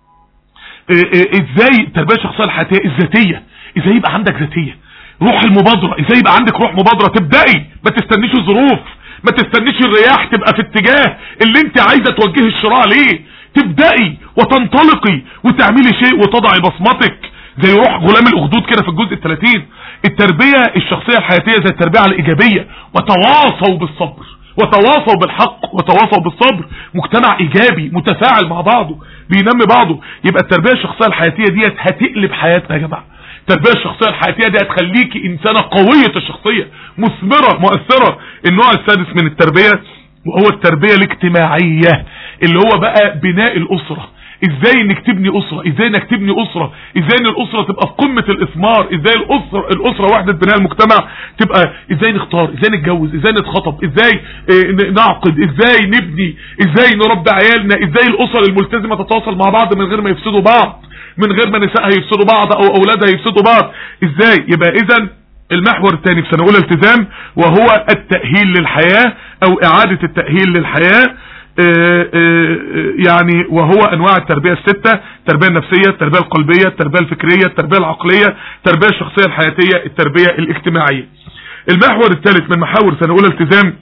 ازاي التربية الشخصية الحياتية الذاتية ازاي يبقى عندك ذاتية روح المبادرة ازاي يبقى عندك روح مبادرة تبدأي ما تستنيش الظروف ما تستنيش الرياح تبقى في اتجاه اللي انت عايزة توجهي الشراع ليه تبدأي وتنطلقي وتعملي شيء وتضعي بصمتك زي روح غلام الاخدود كده في الجزء الثلاثين التربية الشخصية الحياتية زي التربية على الايجابية وتواصوا بالصبر وتواصوا بالحق وتواصوا بالصبر مجتمع ايجابي متفاعل مع بعضه بينمي بعضه يبقى التربية الشخصية الحياتية ديت هتقلب حياتنا يا جماعة التربية الشخصية الحياتية دي هتخليكي انسانة قوية الشخصية مثمرة مؤثرة النوع السادس من التربية وهو التربية الاجتماعية اللي هو بقى بناء الاسرة ازاي انك تبني اسرة ازاي انك تبني اسرة ازاي ان الاسرة تبقى في قمة الاثمار ازاي الاسرة الاسرة وحدة بناء المجتمع تبقى ازاي نختار ازاي نتجوز ازاي نتخطب ازاي اه نعقد ازاي نبني ازاي نربي عيالنا ازاي الاسر الملتزمة تتواصل مع بعض من غير ما يفسدوا بعض من غير ما نسائها يفسدوا بعض او اولادها يفسدوا بعض ازاي يبقى اذا المحور الثاني في سنة اولى التزام وهو التأهيل للحياة او اعادة التأهيل للحياة اه اه يعني وهو انواع التربية الستة التربية النفسية التربية القلبية التربية الفكرية التربية العقلية التربية الشخصية الحياتية التربية الاجتماعية المحور الثالث من محاور سنة اولى التزام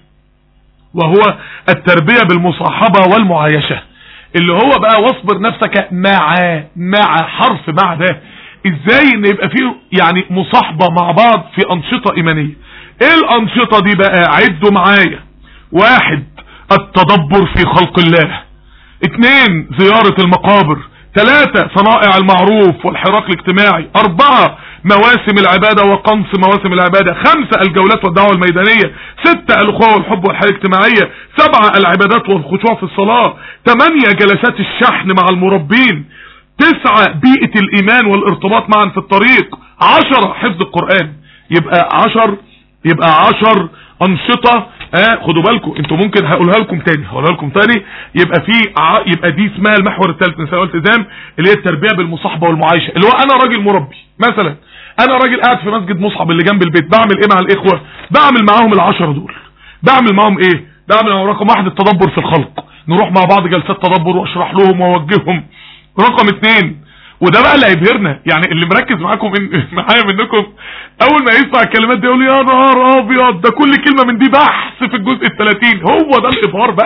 وهو التربية بالمصاحبة والمعايشة اللي هو بقى واصبر نفسك مع مع حرف مع ده ازاي ان يبقى فيه يعني مصاحبة مع بعض في انشطة ايمانية ايه الانشطة دي بقى عدوا معايا واحد التدبر في خلق الله اتنين زيارة المقابر ثلاثة صنائع المعروف والحراك الاجتماعي اربعة مواسم العبادة وقنص مواسم العبادة خمسة الجولات والدعوة الميدانية ستة الاخوة والحب والحياة الاجتماعية سبعة العبادات والخشوع في الصلاة ثمانية جلسات الشحن مع المربين تسعة بيئة الايمان والارتباط معا في الطريق عشرة حفظ القرآن يبقى عشر يبقى عشر انشطة اه خدوا بالكم انتوا ممكن هقولها لكم تاني هقولها لكم تاني يبقى في ع... يبقى دي اسمها المحور الثالث من سنوات الالتزام اللي هي التربيه بالمصاحبه والمعايشه اللي هو انا راجل مربي مثلا انا راجل قاعد في مسجد مصعب اللي جنب البيت بعمل ايه مع الاخوه بعمل معاهم العشرة دول بعمل معاهم ايه بعمل معاهم رقم واحد التدبر في الخلق نروح مع بعض جلسات تدبر واشرح لهم واوجههم رقم اثنين وده بقى اللي هيبهرنا يعني اللي مركز معاكم إن معايا منكم اول ما يسمع الكلمات دي يقول يا نهار ابيض ده كل كلمه من دي بحث في الجزء ال30 هو ده الابهار بقى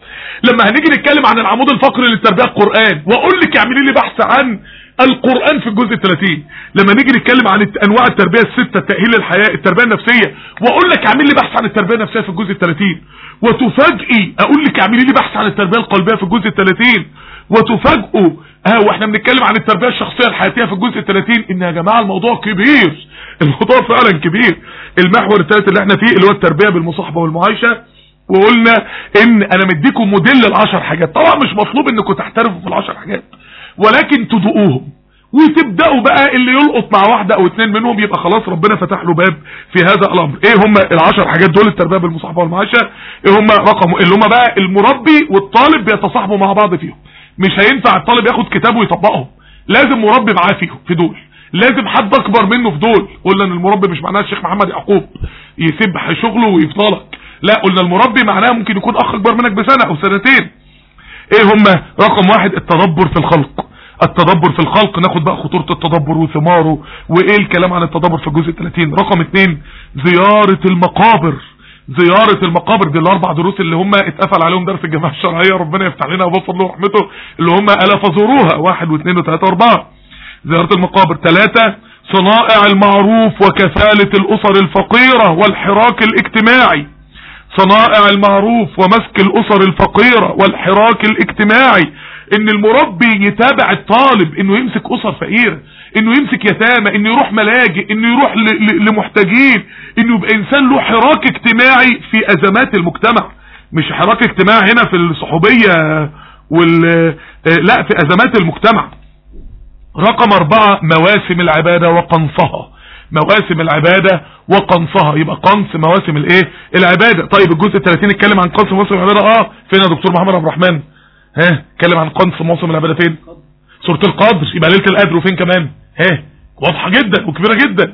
لما هنيجي نتكلم عن العمود الفقري للتربيه القران واقول لك اعملي لي بحث عن القرآن في الجزء 30 لما نيجي نتكلم عن الت- انواع التربية الستة تأهيل الحياة التربية النفسية واقول لك اعمل لي بحث عن التربية النفسية في الجزء 30 وتفاجئي اقول لك اعملي لي بحث عن التربية القلبية في الجزء 30 وتفاجئوا اه واحنا بنتكلم عن التربية الشخصية الحياتية في الجزء 30 ان يا جماعة الموضوع كبير الموضوع فعلا كبير المحور الثالث اللي احنا فيه اللي هو التربية بالمصاحبة والمعايشة وقلنا ان انا مديكم موديل العشر حاجات طبعا مش مطلوب انكم تحترفوا في العشر حاجات ولكن تدوقوهم وتبداوا بقى اللي يلقط مع واحده او اتنين منهم يبقى خلاص ربنا فتح له باب في هذا الامر ايه هم العشر حاجات دول التربيه بالمصاحبه والمعاشه ايه هم رقم اللي هم بقى المربي والطالب بيتصاحبوا مع بعض فيهم مش هينفع الطالب ياخد كتاب ويطبقهم لازم مربي معاه فيهم في دول لازم حد اكبر منه في دول قلنا ان المربي مش معناه الشيخ محمد يعقوب يسيب شغله ويفضلك لا قلنا المربي معناه ممكن يكون اخ اكبر منك بسنه او سنتين ايه هم رقم واحد التدبر في الخلق التدبر في الخلق ناخد بقى خطورة التدبر وثماره وايه الكلام عن التدبر في الجزء 30 رقم اتنين زيارة المقابر زيارة المقابر دي الاربع دروس اللي هم اتقفل عليهم درس الجماعة الشرعية ربنا يفتح لنا بفضله ورحمته اللي هم الا فزوروها واحد واثنين وثلاثة واربعة زيارة المقابر ثلاثة صنائع المعروف وكفالة الاسر الفقيرة والحراك الاجتماعي صنائع المعروف ومسك الاسر الفقيرة والحراك الاجتماعي ان المربي يتابع الطالب انه يمسك اسر فقيرة انه يمسك يتامى انه يروح ملاجئ انه يروح ل- ل- لمحتاجين انه يبقى انسان له حراك اجتماعي في ازمات المجتمع مش حراك اجتماعي هنا في الصحوبية وال آه، لا في ازمات المجتمع رقم اربعة مواسم العبادة وقنصها مواسم العبادة وقنصها يبقى قنص مواسم الايه العبادة طيب الجزء 30 اتكلم عن قنص مواسم العبادة اه فين يا دكتور محمد عبد الرحمن ها اتكلم عن قنص مواسم العبادة فين سورة القدر يبقى ليلة القدر وفين كمان ها واضحة جدا وكبيرة جدا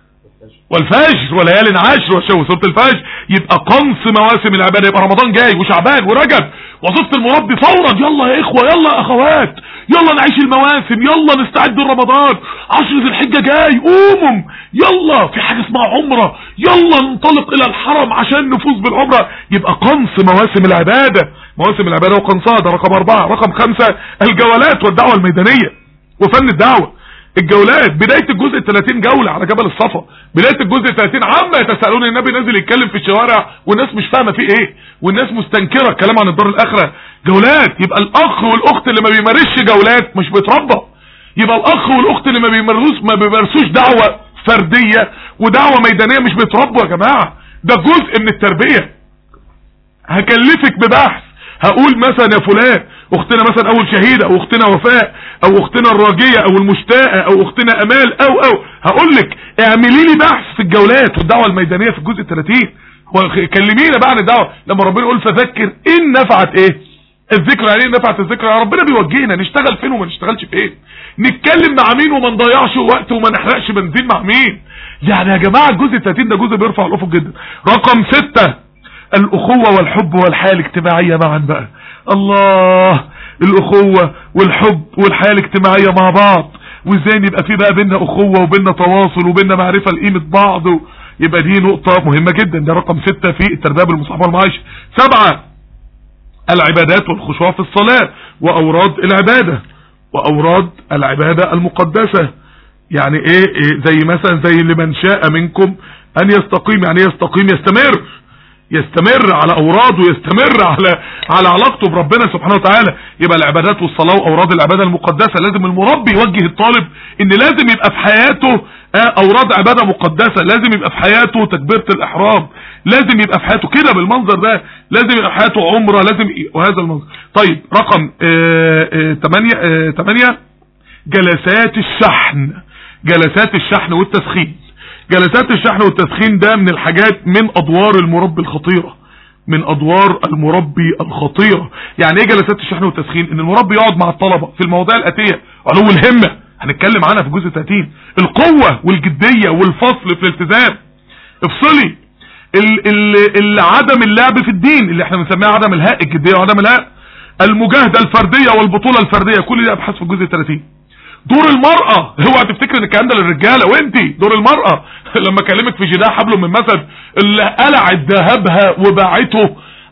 والفجر وليال عشر وشو سورة الفجر يبقى قنص مواسم العبادة يبقى رمضان جاي وشعبان ورجب وظيفة المربي فورا يلا يا اخوة يلا يا اخوات يلا نعيش المواسم يلا نستعد لرمضان عشر ذي الحجة جاي قوموا يلا في حاجة اسمها عمرة يلا ننطلق الى الحرم عشان نفوز بالعمرة يبقى قنص مواسم العبادة مواسم العبادة وقنصها ده رقم اربعة رقم خمسة الجولات والدعوة الميدانية وفن الدعوة الجولات بداية الجزء 30 جولة على جبل الصفا بداية الجزء 30 عما يتساءلون النبي نازل يتكلم في الشوارع والناس مش فاهمة فيه ايه والناس مستنكرة الكلام عن الدار الاخرة جولات يبقى الاخ والاخت اللي ما بيمارسش جولات مش بيتربى يبقى الاخ والاخت اللي ما بيمارسوش ما بيمارسوش دعوة فردية ودعوة ميدانية مش بيتربوا يا جماعة ده جزء من التربية هكلفك ببحث هقول مثلا يا فلان اختنا مثلا اول شهيدة او اختنا وفاء او اختنا الراجية او المشتاقة او اختنا امال او او هقول لك اعملي لي بحث في الجولات والدعوة الميدانية في الجزء 30 وكلمينا بقى عن الدعوة لما ربنا يقول فذكر ان نفعت ايه الذكر يعني ايه نفعت الذكر يعني ربنا بيوجهنا نشتغل فين وما نشتغلش فين نتكلم مع مين وما نضيعش وقت وما نحرقش بنزين مع مين يعني يا جماعة الجزء 30 ده جزء بيرفع الافق جدا رقم ستة الأخوة والحب والحياة الاجتماعية معا بقى الله الأخوة والحب والحياة الاجتماعية مع بعض وازاي يبقى في بقى بينا أخوة وبينا تواصل وبينا معرفة لقيمة بعض يبقى دي نقطة مهمة جدا ده رقم ستة في التربية بالمصاحبة والمعايشة سبعة العبادات والخشوع في الصلاة وأوراد العبادة وأوراد العبادة المقدسة يعني ايه, إيه زي مثلا زي لمن شاء منكم أن يستقيم يعني إيه يستقيم يستمر يستمر على اوراده يستمر على على علاقته بربنا سبحانه وتعالى يبقى العبادات والصلاه واوراد العباده المقدسه لازم المربي يوجه الطالب ان لازم يبقى في حياته آه، اوراد عباده مقدسه لازم يبقى في حياته تكبيره الاحرام لازم يبقى في حياته كده بالمنظر ده لازم يبقى في حياته عمره لازم ي- وهذا المنظر طيب رقم 8 8 جلسات الشحن جلسات الشحن والتسخين جلسات الشحن والتسخين ده من الحاجات من ادوار المربي الخطيرة من ادوار المربي الخطيرة يعني ايه جلسات الشحن والتسخين ان المربي يقعد مع الطلبة في المواضيع الاتية علو الهمة هنتكلم عنها في جزء 30 القوة والجدية والفصل في الالتزام افصلي ال ال ال عدم اللعب في الدين اللي احنا بنسميها عدم الهاء الجدية وعدم الهاء المجاهدة الفردية والبطولة الفردية كل دي ابحاث في الجزء 30 دور المرأة اوعى تفتكر ان الكلام ده للرجالة وانتي دور المرأة لما اكلمك في جناح حبل من مثل اللي قلعت ذهبها وباعته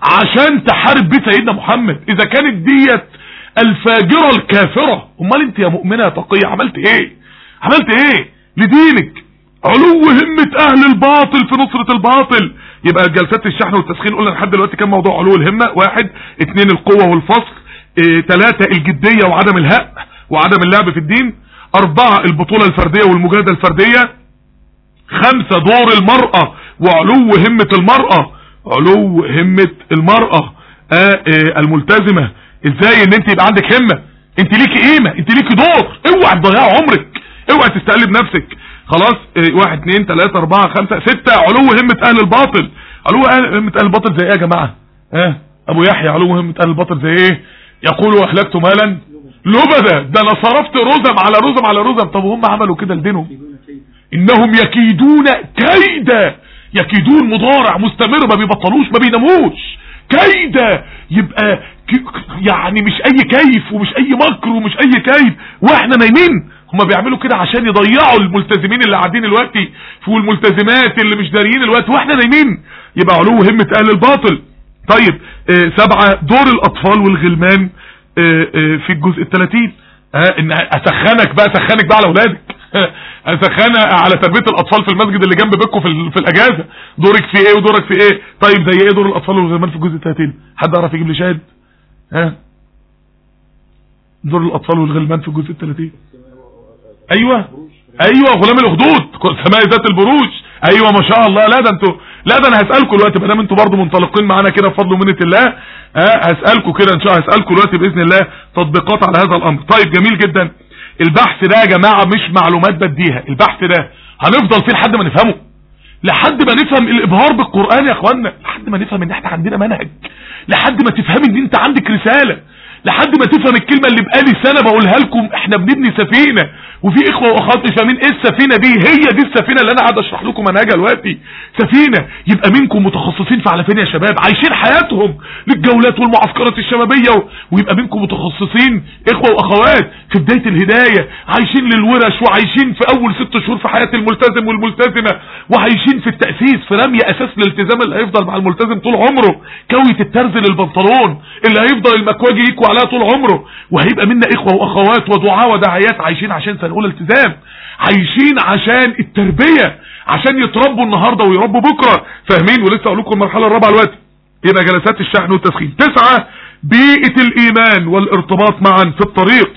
عشان تحارب بيه سيدنا محمد اذا كانت ديت الفاجرة الكافرة امال انت يا مؤمنة يا تقية عملت ايه عملت ايه لدينك علو همة اهل الباطل في نصرة الباطل يبقى جلسات الشحن والتسخين قلنا لحد دلوقتي كان موضوع علو الهمة واحد اتنين القوة والفصل اه تلاتة الجدية وعدم الهاء وعدم اللعب في الدين اربعة البطولة الفردية والمجاهدة الفردية خمسة دور المرأة وعلو همة المرأة علو همة المرأة آه آه الملتزمة ازاي ان انت يبقى عندك همة انت ليكي قيمة انت ليكي دور اوعى تضيع عمرك اوعى تستقلب نفسك خلاص اه واحد اتنين تلاتة اربعة خمسة ستة علو همة اهل الباطل علو أهل همة اهل الباطل زي ايه يا جماعة اه ابو يحيى علو همة اهل الباطل زي ايه يقول واهلكت مالا لبدا ده انا صرفت رزم على رزم على رزم طب هم عملوا كده لدينهم انهم يكيدون كيدا يكيدون مضارع مستمر ما بيبطلوش ما بيناموش كيدا يبقى يعني مش اي كيف ومش اي مكر ومش اي كيد واحنا نايمين هم بيعملوا كده عشان يضيعوا الملتزمين اللي قاعدين دلوقتي والملتزمات اللي مش داريين دلوقتي واحنا نايمين يبقى علو همة اهل الباطل طيب اه سبعة دور الاطفال والغلمان اه اه في الجزء الثلاثين اه ان اسخنك بقى اسخنك بقى على اولادك اسخنها على تربيه الاطفال في المسجد اللي جنب بيتكم في, في الاجازه دورك في ايه ودورك في ايه طيب زي ايه دور الاطفال والغلمان في الجزء 30 حد يعرف يجيب لي شاهد ها دور الاطفال والغلمان في الجزء 30 ايوه ايوه غلام الاخدود سماء ذات البروج ايوه ما شاء الله لا ده انتوا لا ده انا هسالكم دلوقتي ما دام انتوا برضه منطلقين معانا كده بفضل ومنه الله ها هسالكم كده ان شاء الله هسالكم دلوقتي باذن الله تطبيقات على هذا الامر طيب جميل جدا البحث ده يا جماعة مش معلومات بديها البحث ده هنفضل فيه لحد ما نفهمه لحد ما نفهم الابهار بالقرآن يا اخوانا لحد ما نفهم ان احنا عندنا منهج لحد ما تفهم ان انت عندك رسالة لحد ما تفهم الكلمة اللي بقالي سنة بقولها لكم احنا بنبني سفينة وفي اخوة واخوات مش فاهمين ايه السفينة دي هي دي السفينة اللي انا قاعد اشرح لكم منهجها دلوقتي سفينة يبقى منكم متخصصين في على فين يا شباب عايشين حياتهم للجولات والمعسكرات الشبابية و... ويبقى منكم متخصصين اخوة واخوات في بداية الهداية عايشين للورش وعايشين في اول ست شهور في حياة الملتزم والملتزمة وعايشين في التأسيس في رمي اساس الالتزام اللي هيفضل مع الملتزم طول عمره كوية الترز للبنطلون اللي هيفضل المكواجي يكوى عليها طول عمره وهيبقى منا اخوة واخوات ودعاء ودعايات عايشين عشان سنقول التزام عايشين عشان التربية عشان يتربوا النهاردة ويربوا بكرة فاهمين ولسه اقول لكم المرحلة الرابعة دلوقتي يبقى جلسات الشحن والتسخين تسعة بيئة الايمان والارتباط معا في الطريق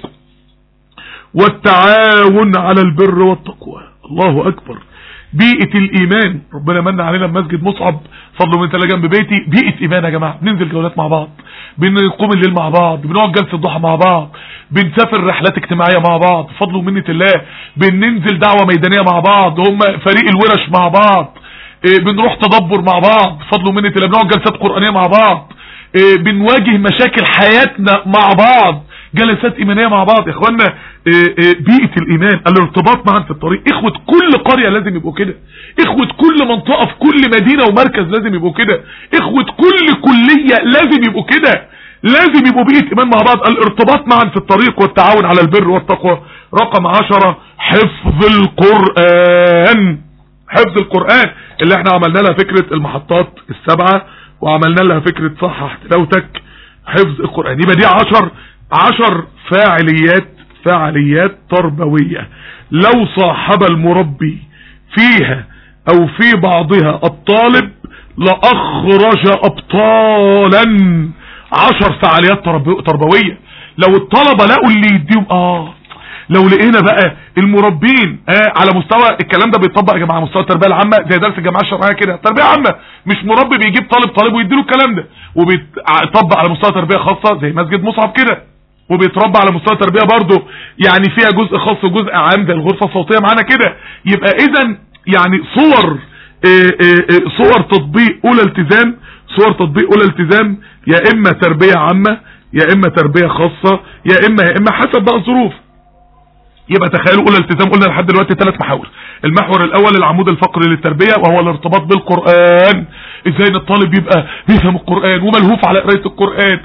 والتعاون على البر والتقوى الله اكبر بيئة الايمان ربنا من علينا بمسجد مصعب فضل من تلا جنب بيتي بيئة ايمان يا جماعة بننزل جولات مع بعض بنقوم الليل مع بعض بنقعد جلسة الضحى مع بعض بنسافر رحلات اجتماعية مع بعض فضل ومنة الله بننزل دعوة ميدانية مع بعض هم فريق الورش مع بعض إيه بنروح تدبر مع بعض فضل ومنة الله بنقعد جلسات قرآنية مع بعض إيه بنواجه مشاكل حياتنا مع بعض جلسات ايمانية مع بعض يا اخوانا إيه بيئة الايمان الارتباط معا في الطريق اخوة كل قرية لازم يبقوا كده اخوة كل منطقة في كل مدينة ومركز لازم يبقوا كده اخوة كل كلية لازم يبقوا كده لازم يبقوا بيئة ايمان مع بعض الارتباط معا في الطريق والتعاون على البر والتقوى رقم عشرة حفظ القرآن حفظ القرآن اللي احنا عملنا لها فكرة المحطات السبعة وعملنا لها فكرة صحح تلاوتك حفظ القرآن يبقى دي عشر عشر فاعليات فعاليات تربوية لو صاحب المربي فيها او في بعضها الطالب لأخرج أبطالا عشر فعاليات تربوية لو الطلبة لقوا اللي يديهم اه لو لقينا بقى المربين آه على مستوى الكلام ده بيطبق يا جماعه مستوى التربيه العامه زي درس الجامعه الشرعيه كده تربيه عامه مش مربي بيجيب طالب طالب ويديله الكلام ده وبيطبق على مستوى تربيه خاصه زي مسجد مصعب كده وبيتربى على مستوى تربيه برضه يعني فيها جزء خاص وجزء عام زي الغرفه الصوتيه معانا كده يبقى اذا يعني صور آه آه صور تطبيق اولى التزام صور تطبيق اولى التزام يا اما تربيه عامه يا اما تربيه خاصه يا اما يا اما حسب بقى الظروف يبقى تخيلوا اولى التزام قلنا لحد دلوقتي ثلاث محاور المحور الاول العمود الفقري للتربية وهو الارتباط بالقرآن ازاي ان الطالب يبقى بيفهم القرآن وملهوف على قراية القرآن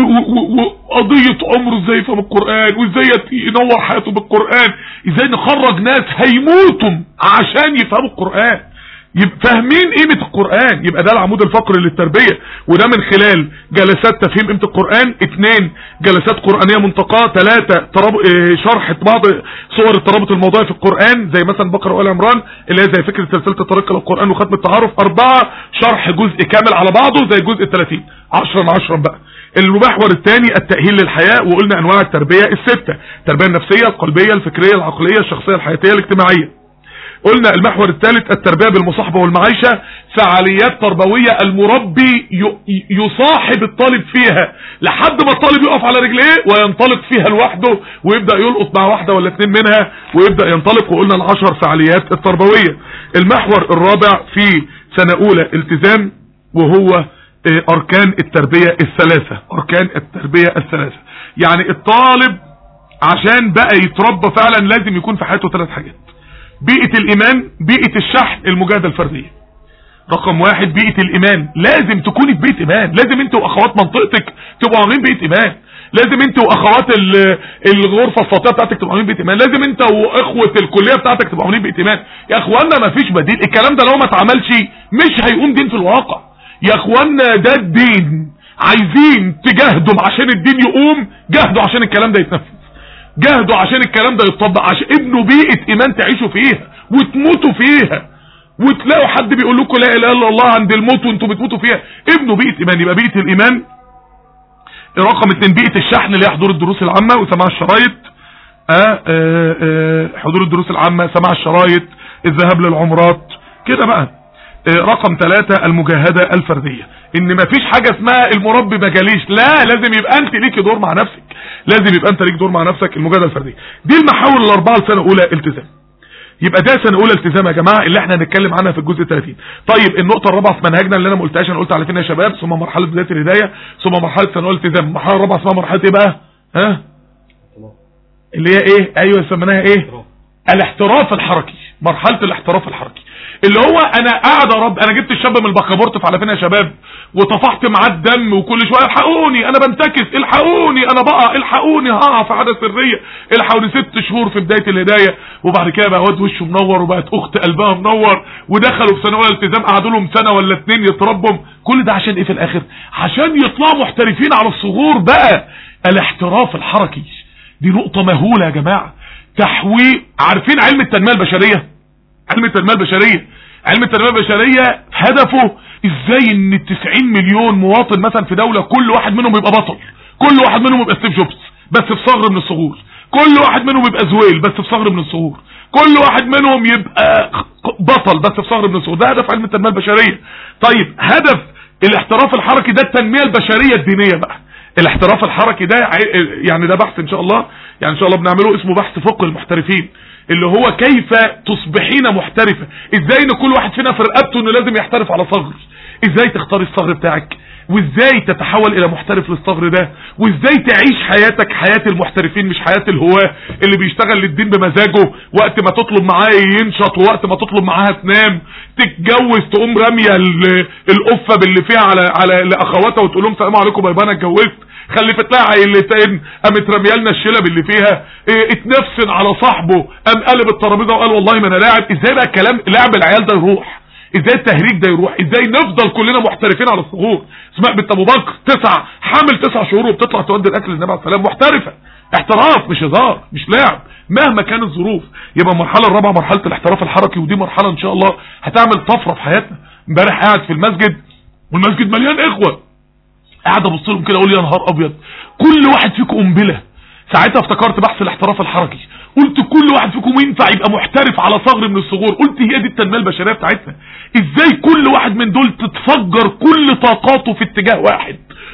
وقضية عمره ازاي يفهم القرآن وازاي ينور حياته بالقرآن ازاي نخرج ناس هيموتوا عشان يفهموا القرآن يبقى فاهمين قيمة القرآن يبقى ده العمود الفقري للتربية وده من خلال جلسات تفهيم قيمة القرآن اثنين جلسات قرآنية منتقاة ثلاثة تراب... اه شرح بعض صور الترابط الموضوعي في القرآن زي مثلا بقرة وآل عمران اللي هي زي فكرة سلسلة الطريق للقرآن وختم التعارف أربعة شرح جزء كامل على بعضه زي الجزء الثلاثين عشرا عشرا بقى المحور الثاني التأهيل للحياة وقلنا أنواع التربية الستة التربية النفسية القلبية الفكرية العقلية الشخصية الحياتية الاجتماعية قلنا المحور الثالث التربية بالمصاحبة والمعايشة فعاليات تربوية المربي يصاحب الطالب فيها لحد ما الطالب يقف على رجليه وينطلق فيها لوحده ويبدأ يلقط مع واحدة ولا اتنين منها ويبدأ ينطلق وقلنا العشر فعاليات التربوية المحور الرابع في سنة اولى التزام وهو اركان التربية الثلاثة اركان التربية الثلاثة يعني الطالب عشان بقى يتربى فعلا لازم يكون في حياته ثلاث حاجات بيئة الايمان بيئة الشحن المجاهدة الفردية رقم واحد بيئة الايمان لازم تكوني في بيئة ايمان لازم انت واخوات منطقتك تبقوا عاملين بيئة ايمان لازم انت واخوات الغرفة الصوتية بتاعتك تبقوا عاملين بيئة ايمان لازم انت واخوة الكلية بتاعتك تبقوا عاملين بيئة ايمان يا اخوانا ما فيش بديل الكلام ده لو ما اتعملش مش هيقوم دين في الواقع يا اخوانا ده الدين عايزين تجاهدوا عشان الدين يقوم جاهدوا عشان الكلام ده يتنفذ جاهدوا عشان الكلام ده يتطبق عشان ابنوا بيئة ايمان تعيشوا فيها وتموتوا فيها وتلاقوا حد بيقول لكم لا اله الا الله عند الموت وانتوا بتموتوا فيها ابنوا بيئة ايمان يبقى بيئة الايمان رقم اتنين بيئة الشحن اللي هي حضور الدروس العامة وسماع الشرايط آه آه آه حضور الدروس العامة سماع الشرايط الذهاب للعمرات كده بقى رقم ثلاثة المجاهدة الفردية ان مفيش حاجة اسمها المربي ما جاليش لا لازم يبقى انت ليكي دور مع نفسك لازم يبقى انت ليك دور مع نفسك المجاهدة الفردية دي المحاور الاربعة لسنة اولى التزام يبقى ده سنة اولى التزام يا جماعة اللي احنا هنتكلم عنها في الجزء 30 طيب النقطة الرابعة في منهجنا اللي انا ما قلتهاش انا قلت على فين يا شباب ثم مرحلة بداية الهداية ثم مرحلة سنة اولى التزام المرحلة الرابعة اسمها مرحلة ايه بقى ها اللي هي ايه ايوه سميناها ايه الاحتراف الحركي مرحلة الاحتراف الحركي اللي هو انا قاعد يا رب انا جبت الشاب من البكابورت على فين يا شباب وطفحت معاه الدم وكل شويه الحقوني انا بنتكس الحقوني انا بقى الحقوني هقع في عاده سريه الحقوني ست شهور في بدايه الهدايه وبعد كده بقى واد وشه منور وبقت اخت قلبها منور ودخلوا في سنه اولى التزام قعدوا لهم سنه ولا اتنين يتربوا كل ده عشان ايه في الاخر عشان يطلعوا محترفين على الصغور بقى الاحتراف الحركي دي نقطه مهوله يا جماعه تحويل عارفين علم التنميه البشريه علم التنميه البشريه علم التنميه البشريه هدفه ازاي ان 90 مليون مواطن مثلا في دوله كل واحد منهم يبقى بطل كل واحد منهم يبقى ستيف جوبز بس في صغر من الصغور كل واحد منهم يبقى زويل بس في صغر من الصغور كل واحد منهم يبقى بطل بس في صغر من الصغور ده هدف علم التنميه البشريه طيب هدف الاحتراف الحركي ده التنميه البشريه الدينيه بقى الاحتراف الحركي ده يعني ده بحث ان شاء الله يعني ان شاء الله بنعمله اسمه بحث فقه المحترفين اللي هو كيف تصبحين محترفة ازاي ان كل واحد فينا في رقبته انه لازم يحترف على صغر ازاي تختار الصغر بتاعك وازاي تتحول الى محترف للصغر ده وازاي تعيش حياتك حياة المحترفين مش حياة الهواة اللي بيشتغل للدين بمزاجه وقت ما تطلب معاه ينشط ووقت ما تطلب معاها تنام تتجوز تقوم رامية القفة باللي فيها على على لاخواتها وتقول لهم سلام عليكم باي انا اتجوزت خلفت لها عيلتين قامت رميالنا الشلب اللي فيها ايه اتنفسن على صاحبه قام قلب الترابيزه وقال والله ما انا لاعب ازاي بقى الكلام لعب العيال ده يروح ازاي التهريج ده يروح ازاي نفضل كلنا محترفين على الصغور اسماء بنت ابو بكر تسع حامل تسع شهور وبتطلع تودي الاكل للنبي عليه السلام محترفه احتراف مش هزار مش لعب مهما كانت الظروف يبقى المرحله الرابعه مرحله الاحتراف الحركي ودي مرحله ان شاء الله هتعمل طفره في حياتنا امبارح قاعد في المسجد والمسجد مليان اخوه قاعد ابص لهم كده اقول يا نهار ابيض كل واحد فيكم قنبله ساعتها افتكرت بحث الاحتراف الحركي قلت كل واحد فيكم ينفع يبقى محترف على صغر من الصغور قلت هي دي التنميه البشريه بتاعتنا ازاي كل واحد من دول تتفجر كل طاقاته في اتجاه واحد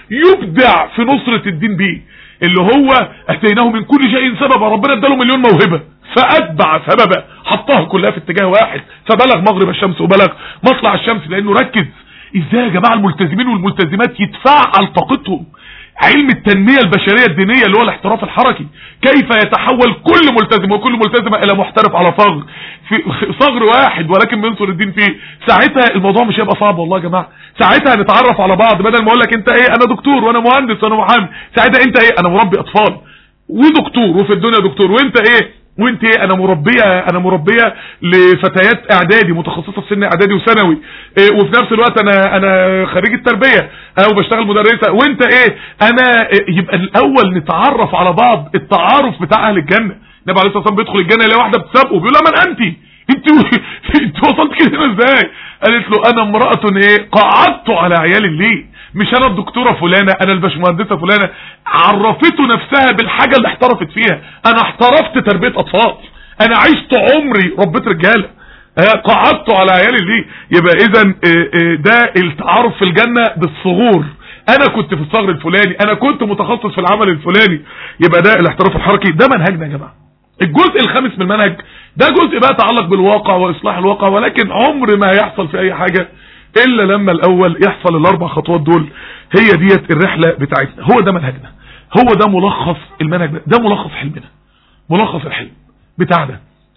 يبدع في نصرة الدين بيه اللي هو اتيناه من كل شيء سببا ربنا اداله مليون موهبة فاتبع سببا حطها كلها في اتجاه واحد فبلغ مغرب الشمس وبلغ مطلع الشمس لانه ركز ازاي يا جماعة الملتزمين والملتزمات يتفعل طاقتهم علم التنمية البشرية الدينية اللي هو الاحتراف الحركي كيف يتحول كل ملتزم وكل ملتزمة الى محترف على صغر في صغر واحد ولكن بينصر الدين فيه ساعتها الموضوع مش هيبقى صعب والله يا جماعة ساعتها هنتعرف على بعض بدل ما اقول لك انت ايه انا دكتور وانا مهندس وانا محامي ساعتها انت ايه انا مربي اطفال ودكتور وفي الدنيا دكتور وانت ايه وانت ايه انا مربيه انا مربيه لفتيات اعدادي متخصصه في سن اعدادي وثانوي إيه وفي نفس الوقت انا انا خريج التربيه او بشتغل مدرسه وانت ايه انا إيه يبقى الاول نتعرف على بعض التعارف بتاع اهل الجنه النبي عليه الصلاه والسلام بيدخل الجنه يلاقي واحده بتسابقه بيقول لها من انت انت انت وصلت كده هنا ازاي قالت له انا امراه ايه قعدت على عيال الليل مش انا الدكتوره فلانه انا الباشمهندسه فلانه عرفته نفسها بالحاجه اللي احترفت فيها انا احترفت تربيه اطفال انا عشت عمري ربيت رجاله آه، قعدت على عيال الليل يبقى اذا ده التعارف في الجنه بالصغور انا كنت في الصغر الفلاني انا كنت متخصص في العمل الفلاني يبقى ده الاحتراف الحركي ده منهجنا يا جماعه الجزء الخامس من المنهج ده جزء بقى يتعلق بالواقع واصلاح الواقع ولكن عمر ما هيحصل في اي حاجة الا لما الاول يحصل الاربع خطوات دول هي ديت الرحلة بتاعتنا هو ده منهجنا هو ده ملخص المنهج ده ده ملخص حلمنا ملخص الحلم بتاعنا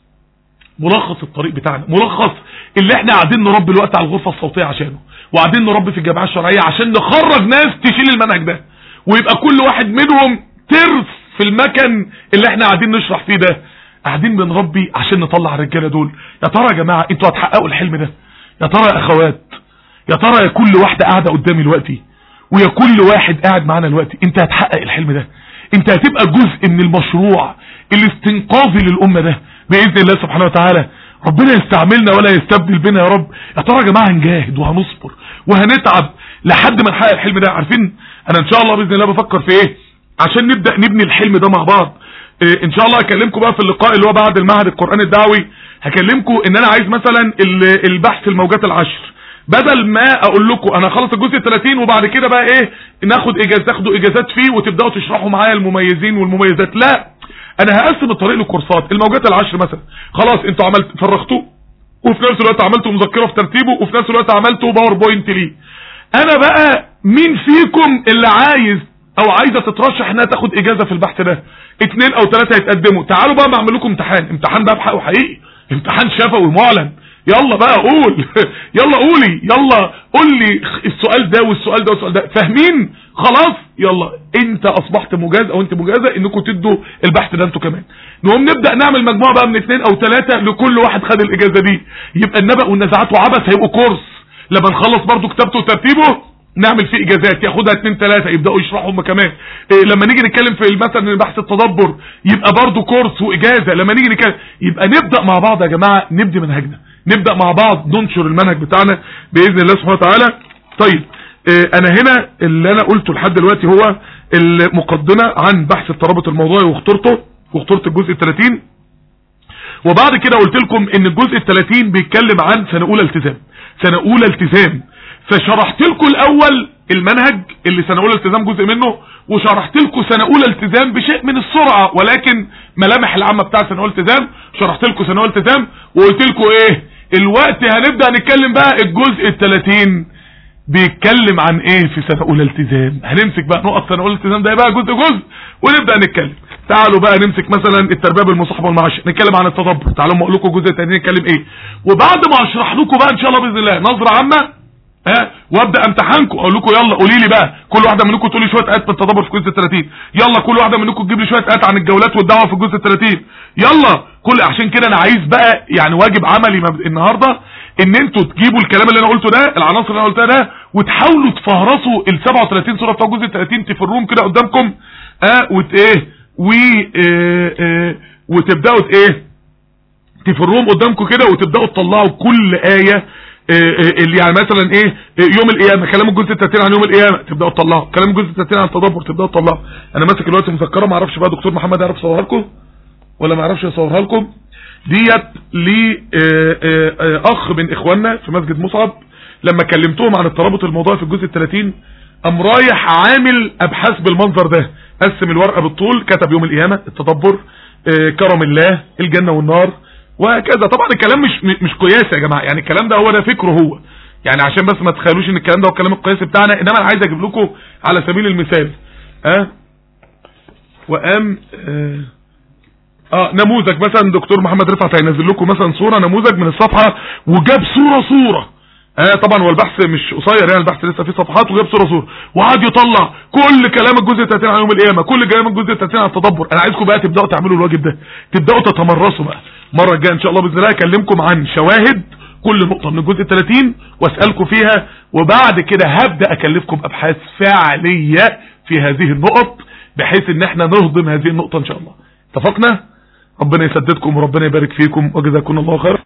ملخص الطريق بتاعنا ملخص اللي احنا قاعدين نربي الوقت على الغرفة الصوتية عشانه وقاعدين نربي في الجامعة الشرعية عشان نخرج ناس تشيل المنهج ده ويبقى كل واحد منهم ترس في المكان اللي احنا قاعدين نشرح فيه ده قاعدين بنربي عشان نطلع الرجاله دول يا ترى يا جماعه انتوا هتحققوا الحلم ده يا ترى يا اخوات يا ترى يا كل واحده قاعده قدامي دلوقتي ويا كل واحد قاعد معانا دلوقتي انت هتحقق الحلم ده انت هتبقى جزء من المشروع الاستنقاذي للامه ده باذن الله سبحانه وتعالى ربنا يستعملنا ولا يستبدل بنا يا رب يا ترى يا جماعه هنجاهد وهنصبر وهنتعب لحد ما نحقق الحلم ده عارفين انا ان شاء الله باذن الله بفكر في ايه عشان نبدأ نبني الحلم ده مع بعض إيه ان شاء الله هكلمكم بقى في اللقاء اللي هو بعد المعهد القرآني الدعوي هكلمكم ان انا عايز مثلا البحث الموجات العشر بدل ما اقول لكم انا خلص الجزء 30 وبعد كده بقى ايه ناخد اجازات تاخدوا اجازات فيه وتبداوا تشرحوا معايا المميزين والمميزات لا انا هقسم الطريق لكورسات الموجات العشر مثلا خلاص انتوا عملت فرغتوه وفي نفس الوقت عملتوا مذكره في ترتيبه وفي نفس الوقت عملتوا باوربوينت ليه انا بقى مين فيكم اللي عايز او عايزه تترشح انها تاخد اجازه في البحث ده اتنين او ثلاثه يتقدموا تعالوا بقى بعمل لكم امتحان امتحان بقى بحقه حقيقي امتحان شفوي معلن يلا بقى قول يلا قولي يلا قول لي السؤال ده والسؤال ده والسؤال ده فاهمين خلاص يلا انت اصبحت مجاز او انت مجازه انكم تدوا البحث ده انتوا كمان نقوم نبدا نعمل مجموعه بقى من اثنين او ثلاثه لكل واحد خد الاجازه دي يبقى النبأ والنزعات وعبث هيبقوا كورس لما نخلص برضو كتابته وترتيبه نعمل فيه اجازات ياخدها اتنين تلاتة يبداوا يشرحوا هم كمان إيه لما نيجي نتكلم في مثلا بحث التدبر يبقى برضو كورس واجازة لما نيجي نتكلم يبقى نبدأ مع بعض يا جماعة نبدي منهجنا نبدأ مع بعض ننشر المنهج بتاعنا بإذن الله سبحانه وتعالى طيب إيه انا هنا اللي انا قلته لحد دلوقتي هو المقدمة عن بحث الترابط الموضوعي وخطورته وخطورة الجزء الثلاثين وبعد كده قلت لكم ان الجزء الثلاثين بيتكلم عن سنة اولى التزام سنة اولى التزام فشرحت لكم الاول المنهج اللي سنة اولى التزام جزء منه وشرحت لكم سنة اولى التزام بشيء من السرعة ولكن ملامح العامة بتاع سنة اولى التزام شرحت لكم سنة اولى التزام وقلت لكم ايه الوقت هنبدأ نتكلم بقى الجزء الثلاثين بيتكلم عن ايه في سنة اولى التزام هنمسك بقى نقط سنة اولى التزام ده بقى جزء جزء ونبدأ نتكلم تعالوا بقى نمسك مثلا التربيه بالمصاحبه والمعاشه نتكلم عن التدبر تعالوا اقول لكم الجزء الثاني نتكلم ايه وبعد ما اشرح لكم بقى ان شاء الله باذن الله نظره عامه ها وابدا امتحنكم اقول لكم يلا قولي لي بقى كل واحده منكم تقول لي شويه ايات في التدبر في الجزء 30 يلا كل واحده منكم تجيب لي شويه ايات عن الجولات والدعوه في الجزء 30 يلا كل عشان كده انا عايز بقى يعني واجب عملي النهارده ان انتوا تجيبوا الكلام اللي انا قلته ده العناصر اللي انا قلتها ده وتحاولوا تفهرسوا ال 37 صوره بتوع الجزء 30 تفروهم كده قدامكم اه وت ايه و اه اه وتبداوا ايه تفروهم قدامكم كده وتبداوا تطلعوا كل ايه اللي يعني مثلا ايه يوم القيامه كلام الجزء 30 عن يوم القيامه تبداوا تطلعوا كلام الجزء 30 عن التدبر تبداوا تطلعوا انا ماسك دلوقتي مذكره ما اعرفش بقى دكتور محمد يعرف يصورها لكم ولا ما يعرفش يصورها لكم ديت لاخ من اخواننا في مسجد مصعب لما كلمتهم عن الترابط الموضوعي في الجزء ال 30 قام رايح عامل ابحاث بالمنظر ده قسم الورقه بالطول كتب يوم القيامه التدبر كرم الله الجنه والنار وهكذا طبعا الكلام مش مش قياسي يا جماعه يعني الكلام ده هو ده فكره هو يعني عشان بس ما تخيلوش ان الكلام ده هو الكلام القياسي بتاعنا انما انا عايز اجيب لكم على سبيل المثال ها أه؟ وقام أه اه نموذج مثلا دكتور محمد رفعت هينزل لكم مثلا صورة نموذج من الصفحة وجاب صورة صورة اه طبعا هو البحث مش قصير يعني البحث لسه فيه صفحات وجاب صوره صوره وقعد يطلع كل كلام الجزء 30 عن يوم القيامه كل كلام الجزء 30 عن التدبر انا عايزكم بقى تبداوا تعملوا الواجب ده تبداوا تتمرسوا بقى المره الجايه ان شاء الله باذن الله اكلمكم عن شواهد كل نقطه من الجزء 30 واسالكم فيها وبعد كده هبدا اكلفكم ابحاث فعليه في هذه النقط بحيث ان احنا نهضم هذه النقطه ان شاء الله اتفقنا ربنا يسددكم وربنا يبارك فيكم وجزاكم الله خير